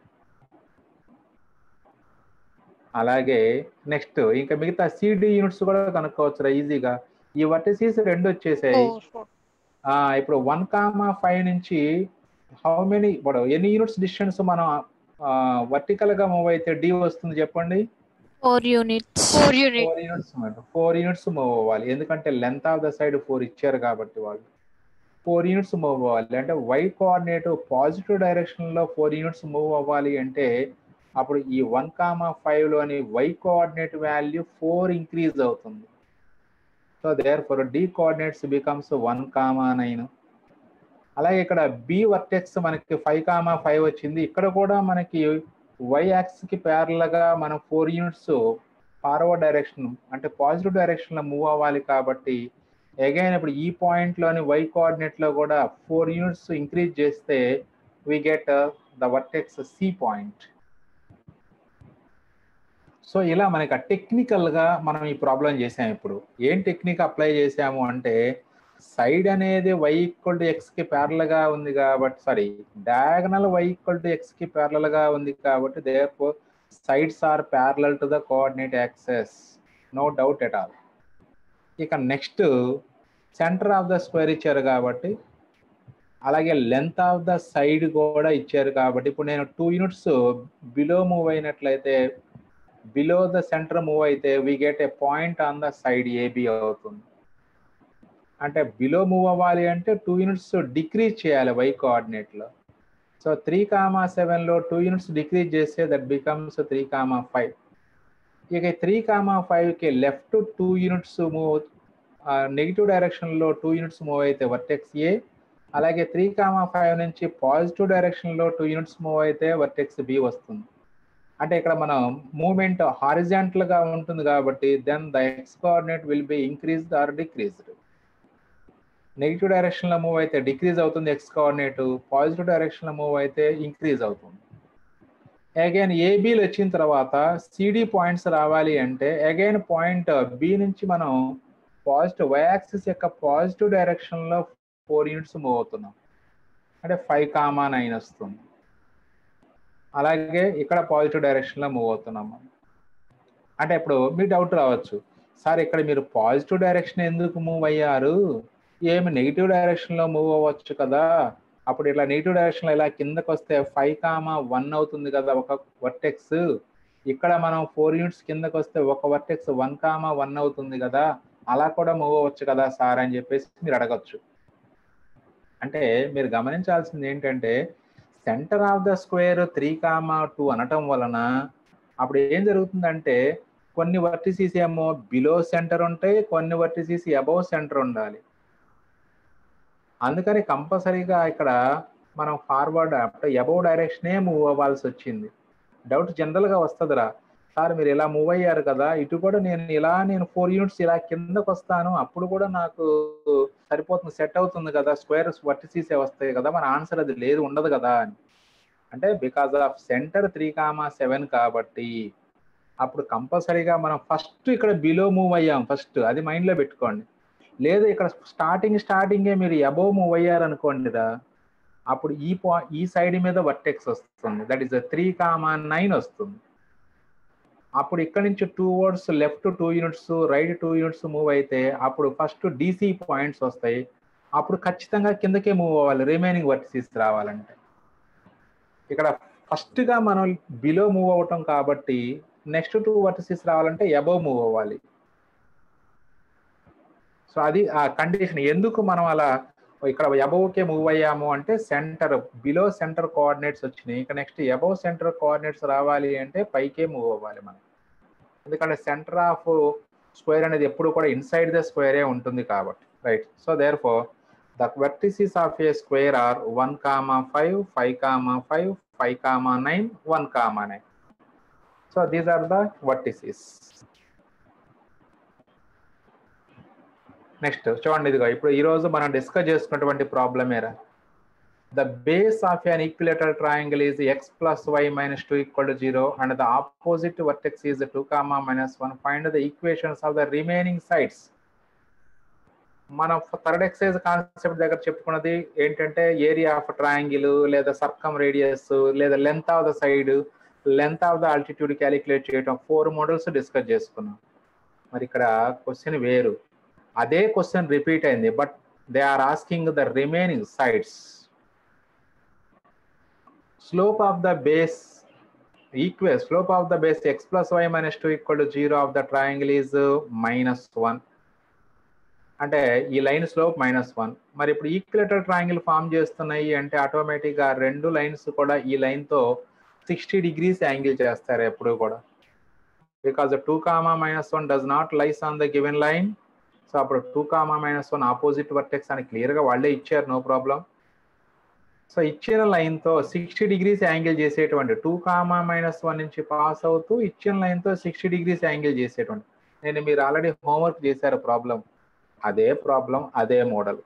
అలాగే నెక్స్ట్ ఇంకా మిగతా సిడి యూనిట్స్ కూడా కనుక్కోవచ్చు ఈజీగా ఈ వర్టిసీస్ రెండు వచ్చేసాయి ఆ ఇప్పుడు వన్ కామా ఫైవ్ నుంచి హౌ మెనీ ఇప్పుడు ఎన్ని యూనిట్స్ డిస్టెన్స్ మనం వర్టికల్ గా మూవ్ అయితే డి వస్తుంది చెప్పండి Four units. Four unit four units four units move అవ్వాలి ఎందుకంటే length of the side four ఇచ్చారు కాబట్టి వాళ్ళు ఫోర్ యూనిట్స్ మూవ్ అవ్వాలి అంటే వై కోఆర్డినేట్ పాజిటివ్ డైరెక్షన్ లో ఫోర్ యూనిట్స్ మూవ్ అవ్వాలి అంటే అప్పుడు ఈ వన్ కామా ఫైవ్ లోని y coordinate value four increase అవుతుంది so there for D coordinates becomes one comma nine అలాగే ఇక్కడ బి వర్టెక్స్ మనకి ఫైవ్ కామా ఫైవ్ వచ్చింది ఇక్కడ కూడా మనకి వై యాక్స్ కి ప్యారల్ గా మనం ఫోర్ యూనిట్స్ ఫార్వర్డ్ డైరెక్షన్ అంటే పాజిటివ్ డైరెక్షన్ లో మూవ్ అవ్వాలి కాబట్టి అగైన్ ఇప్పుడు ఈ పాయింట్ లోని వై కోఆర్డినేట్ లో కూడా ఫోర్ యూనిట్స్ ఇంక్రీజ్ చేస్తే we get the vertex C point so ఇలా మనకి టెక్నికల్ గా మనం ఈ ప్రాబ్లం చేసాం ఇప్పుడు ఏం టెక్నిక్ అప్లై చేసాము అంటే సైడ్ అనేది వై ఈక్వల్ టు ఎక్స్ కి ప్యారల్ గా ఉంది కాబట్టి sorry diagonal y equal to x కి ప్యారల్ గా ఉంది కాబట్టి there sides are parallel to the coordinate axes no doubt at all ఇక next centre of the square ఇచ్చారు కాబట్టి అలాగే లెంత్ ఆఫ్ ద సైడ్ కూడా ఇచ్చారు కాబట్టి ఇప్పుడు నేను టూ యూనిట్స్ బిలో మూవ్ అయినట్లయితే బిలో ద సెంటర్ మూవ్ అయితే we get a point on the side AB అవుతుంది అంటే బిలో మూవ్ అవ్వాలి అంటే టూ యూనిట్స్ డిక్రీజ్ చేయాలి వై కోఆర్డినేట్లో సో త్రీ కామా సెవెన్లో టూ యూనిట్స్ డిక్రీజ్ చేస్తే that becomes three comma five ఇక త్రీ కామా ఫైవ్కి left two units move negative డైరెక్షన్లో టూ యూనిట్స్ మూవ్ అయితే వర్టెక్స్ ఏ అలాగే త్రీ కామా ఫైవ్ నుంచి పాజిటివ్ డైరెక్షన్లో టూ యూనిట్స్ మూవ్ అయితే వర్టెక్స్ బి వస్తుంది అంటే ఇక్కడ మనం మూమెంట్ హారిజాంటల్ గా ఉంటుంది కాబట్టి then the x coordinate will be increased or decreased negative direction లో మూవ్ అయితే డిక్రీజ్ అవుతుంది ఎక్స్ కోఆర్డినేట్ పాజిటివ్ డైరెక్షన్ లో మూవ్ అయితే ఇంక్రీజ్ అవుతుంది అగైన్ ఏబీలు వచ్చిన తర్వాత సిడి పాయింట్స్ రావాలి అంటే అగైన్ పాయింట్ బి నుంచి మనం పాజిటివ్ వై యాక్సిస్ యొక్క పాజిటివ్ డైరెక్షన్ లో ఫోర్ యూనిట్స్ మూవ్ అవుతున్నాం అంటే ఫైవ్ కామా నైన్ వస్తుంది అలాగే ఇక్కడ పాజిటివ్ డైరెక్షన్ లో మూవ్ అవుతున్నాం మనం అంటే ఇప్పుడు మీ డౌట్ రావచ్చు సార్ ఇక్కడ మీరు పాజిటివ్ డైరెక్షన్ ఎందుకు మూవ్ అయ్యారు ఏమి నెగిటివ్ డైరెక్షన్ లో మూవ్ అవ్వచ్చు కదా అప్పుడు ఇట్లా నెగిటివ్ డైరెక్షన్ లో ఇలా కిందకు వస్తే ఫైవ్ కామా వన్ అవుతుంది కదా ఒక వర్టెక్స్ ఇక్కడ మనం ఫోర్ యూనిట్స్ కిందకు వస్తే ఒక వర్టెక్స్ వన్ కామా వన్ అవుతుంది కదా అలా కూడా మూవ్ అవ్వచ్చు కదా సార్ అని చెప్పేసి మీరు అడగచ్చు అంటే మీరు గమనించాల్సింది ఏంటంటే centre of the square three comma two అనటం వలన అప్పుడు ఏం జరుగుతుందంటే కొన్ని వర్టిసీస్ ఏమో బిలో సెంటర్ ఉంటాయి కొన్ని వర్టిసీస్ అబౌవ్ సెంటర్ ఉండాలి అందుకని కంపల్సరీగా ఇక్కడ మనం ఫార్వర్డ్ అంటే అబౌవ్ డైరెక్షనే మూవ్ అవ్వాల్సి వచ్చింది డౌట్ జనరల్గా వస్తుందిరా సార్ మీరు ఇలా మూవ్ అయ్యారు కదా ఇటు కూడా నేను ఇలా నేను ఫోర్ యూనిట్స్ ఇలా కిందకు వస్తాను అప్పుడు కూడా నాకు సరిపోతుంది సెట్ అవుతుంది కదా స్క్వేర్ వర్టిసీసే వస్తాయి కదా మన ఆన్సర్ అది లేదు ఉండదు కదా అని అంటే because of centre three comma seven కాబట్టి అప్పుడు కంపల్సరీగా మనం ఫస్ట్ ఇక్కడ బిలో మూవ్ అయ్యాం ఫస్ట్ అది మైండ్లో పెట్టుకోండి లేదు ఇక్కడ స్టార్టింగ్ స్టార్టింగే మీరు అబోవ్ మూవ్ అయ్యారు అనుకోండిరా అప్పుడు ఈ పా ఈ సైడ్ మీద వర్టెక్స్ వస్తుంది that is three comma nine వస్తుంది అప్పుడు ఇక్కడ నుంచి towards left two units right two units move అయితే అప్పుడు ఫస్ట్ డీసీ పాయింట్స్ వస్తాయి అప్పుడు ఖచ్చితంగా కిందకే మూవ్ అవ్వాలి రిమైనింగ్ వర్టిసీస్ రావాలంటే ఇక్కడ ఫస్ట్ గా మనం బిలో మూవ్ అవటం కాబట్టి నెక్స్ట్ టూ వర్టిసీస్ రావాలంటే అబవ్ మూవ్ అవ్వాలి సో అది ఆ కండిషన్ ఎందుకు మనం అలా ఇక్కడ అబవ్కే మూవ్ అయ్యాము అంటే సెంటర్ బిలో సెంటర్ కోఆర్డినేట్స్ వచ్చినాయి ఇక నెక్స్ట్ అబవ్ సెంటర్ కోఆర్డినేట్స్ రావాలి అంటే పైకే మూవ్ అవ్వాలి మనం ఎందుకంటే సెంటర్ ఆఫ్ స్క్వేర్ అనేది ఎప్పుడు కూడా ఇన్సైడ్ ద స్క్వేరే ఉంటుంది కాబట్టి right so therefore the vertices of a square are one comma five five comma five five comma nine one comma nine so these are the vertices next చూడండి ఇదిగో ఇప్పుడు ఈ రోజు మనం డిస్కస్ చేసుకున్నటువంటి ప్రాబ్లం ఏరా the base of an equilateral triangle is x plus y minus two equal to zero and the opposite vertex is two comma minus one find the equations of the remaining sides మనం third exercise concept దగ్గర చెప్పుకున్నది ఏంటంటే area of triangle లేదా circumradius లేదా length of the side length of the altitude calculate చేయడం four models discuss చేసుకున్నాం మరి ఇక్కడ క్వశ్చన్ వేరు అదే క్వశ్చన్ రిపీట్ అయింది but they are asking the remaining sides slope of the base equal slope of the base x plus y minus two equal to zero of the triangle is minus one అంటే ఈ line slope minus one మరి ఇప్పుడు ఈక్వలేటర్ triangle form చేస్తున్నాయి అంటే ఆటోమేటిక్గా రెండు lines కూడా ఈ లైన్తో సిక్స్టీ డిగ్రీస్ యాంగిల్ చేస్తారు ఎప్పుడు కూడా because two comma minus one does not lies on the given line so అప్పుడు two comma minus one opposite vertex అని క్లియర్గా వాళ్ళే ఇచ్చారు నో ప్రాబ్లం సో ఇచ్చిన లైన్తో సిక్స్టీ డిగ్రీస్ యాంగిల్ చేసేటువంటి టూ కామా మైనస్ వన్ నుంచి పాస్ అవుతూ ఇచ్చిన లైన్తో సిక్స్టీ డిగ్రీస్ యాంగిల్ చేసేటువంటి నేను మీరు ఆల్రెడీ హోంవర్క్ చేశారు ప్రాబ్లం అదే ప్రాబ్లం అదే model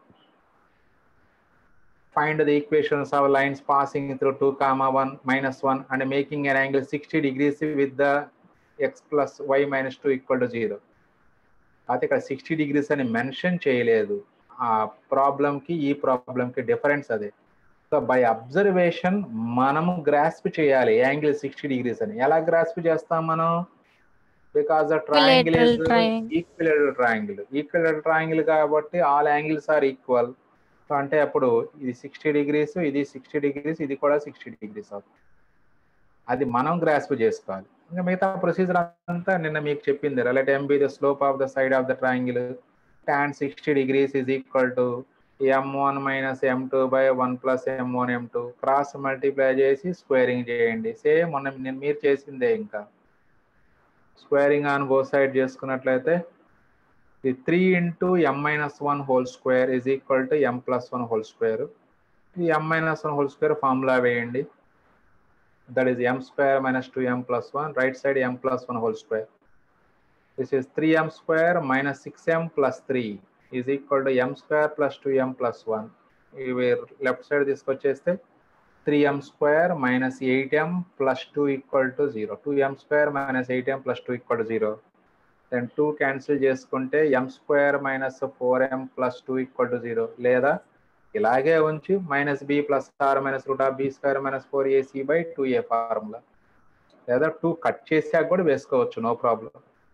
find the equations of lines passing through 2 comma 1 minus 1 and making an angle 60 degrees with the x plus y minus 2 equal to 0 అయితే ఇక్కడ సిక్స్టీ డిగ్రీస్ అని mention చేయలేదు ఆ ప్రాబ్లంకి ఈ ప్రాబ్లంకి డిఫరెన్స్ అదే సో బై అబ్జర్వేషన్ మనము గ్రాస్ప్ చేయాలి యాంగిల్ సిక్స్టీ డిగ్రీస్ అని ఎలా గ్రాస్ప్ చేస్తాం మనం because the triangle Equilateral triangle. Equilateral triangle equilateral triangle కాబట్టి all angles are equal so అంటే అప్పుడు ఇది సిక్స్టీ డిగ్రీస్ ఇది సిక్స్టీ డిగ్రీస్ ఇది కూడా సిక్స్టీ డిగ్రీస్ అవుతుంది అది మనం గ్రాస్ప్ చేసుకోవాలి ఇంకా మిగతా ప్రొసీజర్ అంతా నిన్న మీకు చెప్పింది let m be the slope of the side of the triangle tan sixty degrees is equal to m one minus m two by one plus m one m two cross multiply చేసి squaring చేయండి same మొన్న నేను మీరు చేసిందే ఇంకా squaring on both side చేసుకున్నట్లయితే the 3 into m minus 1 whole square is equal to m plus 1 whole square. The m minus 1 whole square formula వేయండి that is m square minus 2m plus 1 right side m plus 1 whole square this is 3m square minus 6m plus 3 is equal to m square plus 2m plus 1 ఇవి left side తీసుకొచ్చేస్తే 3m square minus 8m plus 2 equal to 0 2m square minus 8m plus 2 equal to 0 then two cancel చేసుకుంటే m square minus four m plus two equal to zero లేదా ఇలాగే ఉంచి minus b plus or minus root of b square minus four ac by two a formula లేదా two cut చేసాక కూడా వేసుకోవచ్చు no problem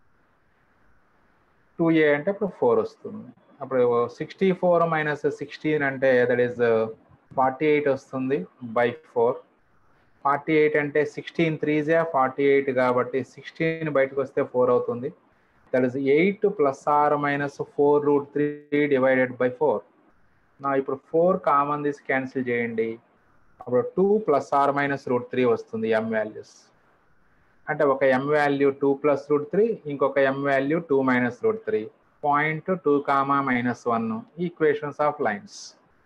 two ఏ అంటే ఇప్పుడు four వస్తుంది అప్పుడు సిక్స్టీ ఫోర్ మైనస్ సిక్స్టీన్ అంటే దట్ ఈస్ ఫార్టీ ఎయిట్ వస్తుంది బై ఫోర్ ఫార్టీ ఎయిట్ అంటే సిక్స్టీన్ త్రీజే ఫార్టీ ఎయిట్ కాబట్టి సిక్స్టీన్ బయటకు వస్తే ఫోర్ అవుతుంది that is eight plus or minus four root three divided by four నా ఇప్పుడు ఫోర్ కామన్ తీసి క్యాన్సిల్ చేయండి అప్పుడు two plus or minus root three వస్తుంది ఎం వాల్యూస్ అంటే ఒక m value two plus root three ఇంకొక m value two minus root three point two comma minus one equations of lines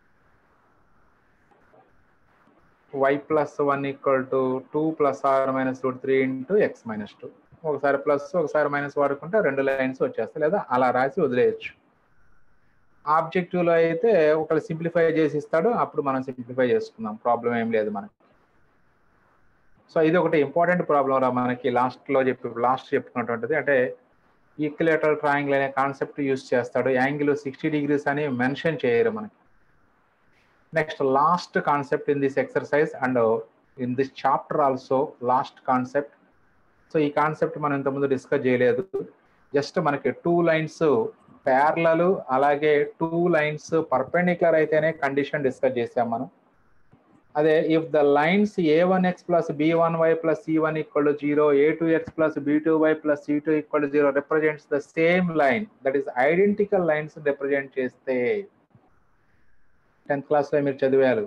y plus one equal to two plus or minus root three into x minus two ఒకసారి plus ఒకసారి minus వాడుకుంటే రెండు lines వచ్చేస్తాయి లేదా అలా రాసి వదిలేయచ్చు ఆబ్జెక్టివ్లో అయితే ఒకళ్ళు సింప్లిఫై చేసి ఇస్తాడు అప్పుడు మనం సింప్లిఫై చేసుకుందాం ప్రాబ్లం ఏం లేదు మనకి సో ఇది ఒకటి ఇంపార్టెంట్ ప్రాబ్లం రా మనకి లాస్ట్లో చెప్పి లాస్ట్ చెప్పుకున్నటువంటిది అంటే ఈక్యులేటర్ ట్రయాంగిల్ అనే కాన్సెప్ట్ యూస్ చేస్తాడు యాంగిల్ సిక్స్టీ డిగ్రీస్ అని మెన్షన్ చేయరు మనకి next last concept in this exercise and in this chapter also last concept so ఈ కాన్సెప్ట్ మనం ఇంతకుముందు డిస్కస్ చేయలేదు జస్ట్ మనకి టూ లైన్స్ ప్యారలలు అలాగే టూ లైన్స్ పర్పెండిక్యులర్ అయితేనే కండిషన్ డిస్కస్ చేసాం మనం అదే if the lines a one x plus B one y plus c one equal to zero a two x plus B two y plus c two equal to zero represents the same line that is identical lines represent చేస్తే tenth క్లాస్లో మీరు చదివారు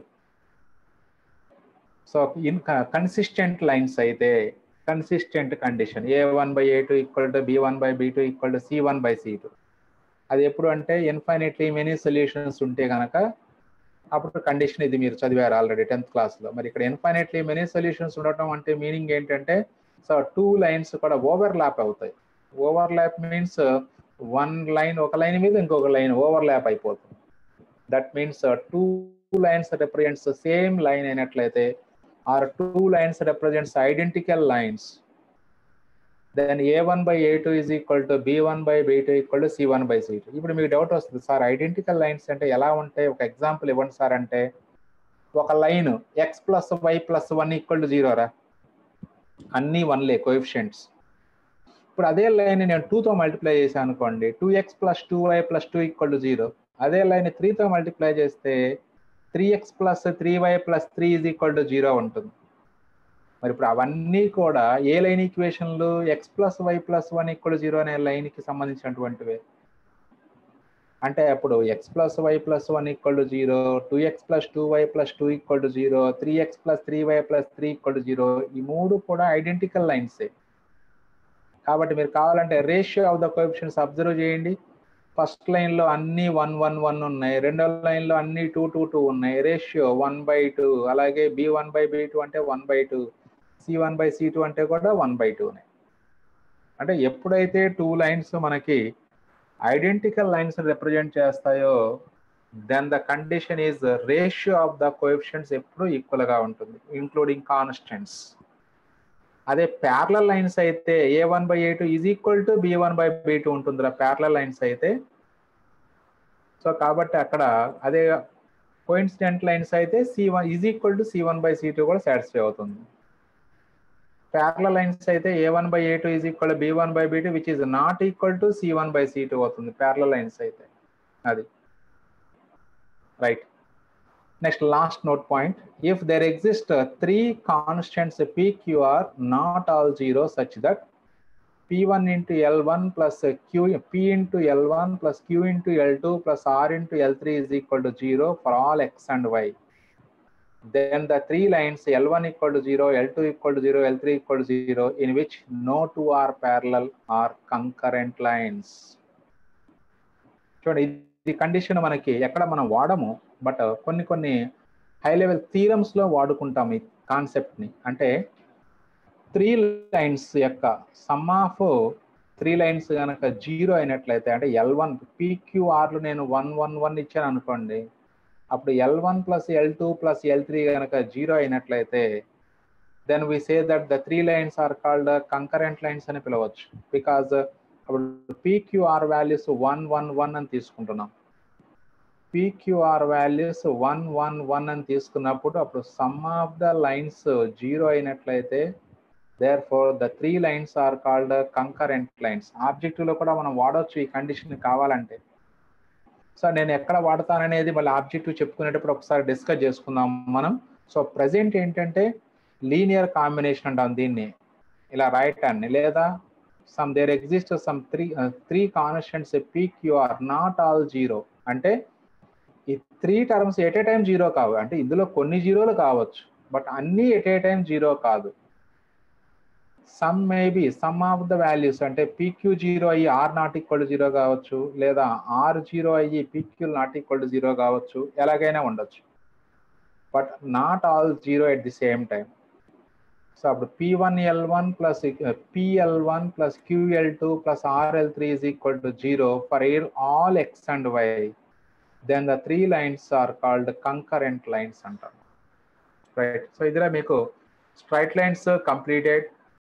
so inconsistent lines అయితే consistent condition a one by a two equal to b one by b two equal to c one by c two అది ఎప్పుడు అంటే infinitely many solutions ఉంటే కనుక అప్పుడు కండిషన్ ఇది మీరు చదివారు ఆల్రెడీ టెన్త్ క్లాస్లో మరి ఇక్కడ ఇన్ఫైనెట్లీ మెనీ సొల్యూషన్స్ ఉండటం అంటే మీనింగ్ ఏంటంటే సో టూ లైన్స్ కూడా ఓవర్ ల్యాప్ అవుతాయి overlap means one line ఒక లైన్ మీద ఇంకొక లైన్ ఓవర్ ల్యాప్ అయిపోతుంది that means two lines represents same line అయినట్లయితే or two lines represents identical lines then a one by a two is equal to b one by b two equal to c one by c two ఇప్పుడు మీకు doubt వస్తుంది sir identical lines అంటే ఎలా ఉంటాయి ఒక example ఇవ్వండి sir అంటే ఒక line x plus y plus one equal to zero రా అన్నీ వన్లే కోఎఫిషియంట్స్ ఇప్పుడు అదే లైన్ నేను టూతో మల్టిప్లై చేశాను అనుకోండి two x plus two y plus two equal to zero అదే లైన్ త్రీతో మల్టిప్లై చేస్తే three x plus three y plus three is equal to zero ఉంటుంది మరి ఇప్పుడు అవన్నీ కూడా ఏ లైన్ ఈక్వేషన్లు x plus y plus one equal zero అనే లైన్కి సంబంధించినటువంటివే అంటే అప్పుడు x plus y plus one equal to zero two x plus two y plus two equal to zero three x plus three y plus three equal to zero ఈ మూడు కూడా identical లైన్సే కాబట్టి మీరు కావాలంటే ratio of the coefficients observe చేయండి first లైన్లో అన్ని వన్ వన్ వన్ ఉన్నాయి రెండో లైన్లో అన్ని టూ టూ టూ ఉన్నాయి రేషియో వన్ బై టూ అలాగే b one by b two అంటే one by two c one by c two అంటే కూడా వన్ బై టూనే అంటే ఎప్పుడైతే టూ లైన్స్ మనకి ఐడెంటికల్ లైన్స్ రిప్రజెంట్ చేస్తాయో then the condition is ratio of the coefficients ఎప్పుడు ఈక్వల్ గా ఉంటుంది ఇంక్లూడింగ్ కాన్స్టెంట్స్ అదే ప్యారలల్ లైన్స్ అయితే a one by a two is equal to b one by b two ఉంటుంది parallel lines అయితే so కాబట్టి అక్కడ అదే కోయిన్సిడెంట్ లైన్స్ అయితే c one is equal to c one by c two కూడా satisfy అవుతుంది parallel lines అయితే a one by a two is equal b one by b two which is not equal to c one by c two అవుతుంది parallel lines అయితే అది right next last note point if there exist three constants PQR not all zero such that p1 into l1 plus uh, q p into l1 plus q into l2 plus r into l3 is equal to 0 for all x and y then the three lines l1 equal to 0 l2 equal to 0 l3 equal to 0 in which no two are parallel are concurrent lines చూడండి ఇది condition మనకి ఎక్కడ మనం వాడము but కొన్ని కొన్ని high level theorems లో వాడుకుంటాం ఈ కాన్సెప్ట్ ని అంటే త్రీ లైన్స్ యొక్క సమ్ ఆఫ్ త్రీ లైన్స్ కనుక జీరో అయినట్లయితే అంటే ఎల్ వన్ పీక్యూఆర్లు నేను వన్ వన్ వన్ ఇచ్చాను అనుకోండి అప్పుడు L one plus L two plus L three కనుక జీరో అయినట్లయితే then we say that the three lines are called concurrent lines అని పిలవచ్చు బికాజ్ అప్పుడు PQR values one one one అని తీసుకుంటున్నాం PQR values one one one అని తీసుకున్నప్పుడు అప్పుడు sum of the lines zero అయినట్లయితే therefore the three lines are called concurrent lines objective లో కూడా మనం వాడవచ్చు ఈ కండిషన్ కావాలంటే సో నేను ఎక్కడ వాడతాననేది మళ్ళీ ఆబ్జెక్టివ్ చెప్పుకునేటప్పుడు ఒకసారి డిస్కస్ చేసుకుందాం మనం సో ప్రజెంట్ ఏంటంటే లీనియర్ కాంబినేషన్ అంటాం దీన్ని ఇలా రైట్ అండ్ లేదా some there exist some three three constants PQR not all zero అంటే ఈ three terms at a time zero కావు అంటే ఇందులో కొన్ని జీరోలు కావచ్చు బట్ అన్ని ఎట్ ఏ టైం జీరో కాదు some maybe some of the values అంటే పీక్యూ జీరో అయ్యి ఆర్ నాట్ ఈక్వల్ జీరో కావచ్చు లేదా ఆర్ జీరో అయ్యి పీక్యూ నాట్ ఈక్వల్ జీరో కావచ్చు ఎలాగైనా ఉండొచ్చు but not all zero at the same time so అప్పుడు P one L one plus PL one plus QL two plus RL three is equal to zero for air all X and Y then the three lines are called concurrent lines అంటారు right so ఇదిలో మీకు straight lines completed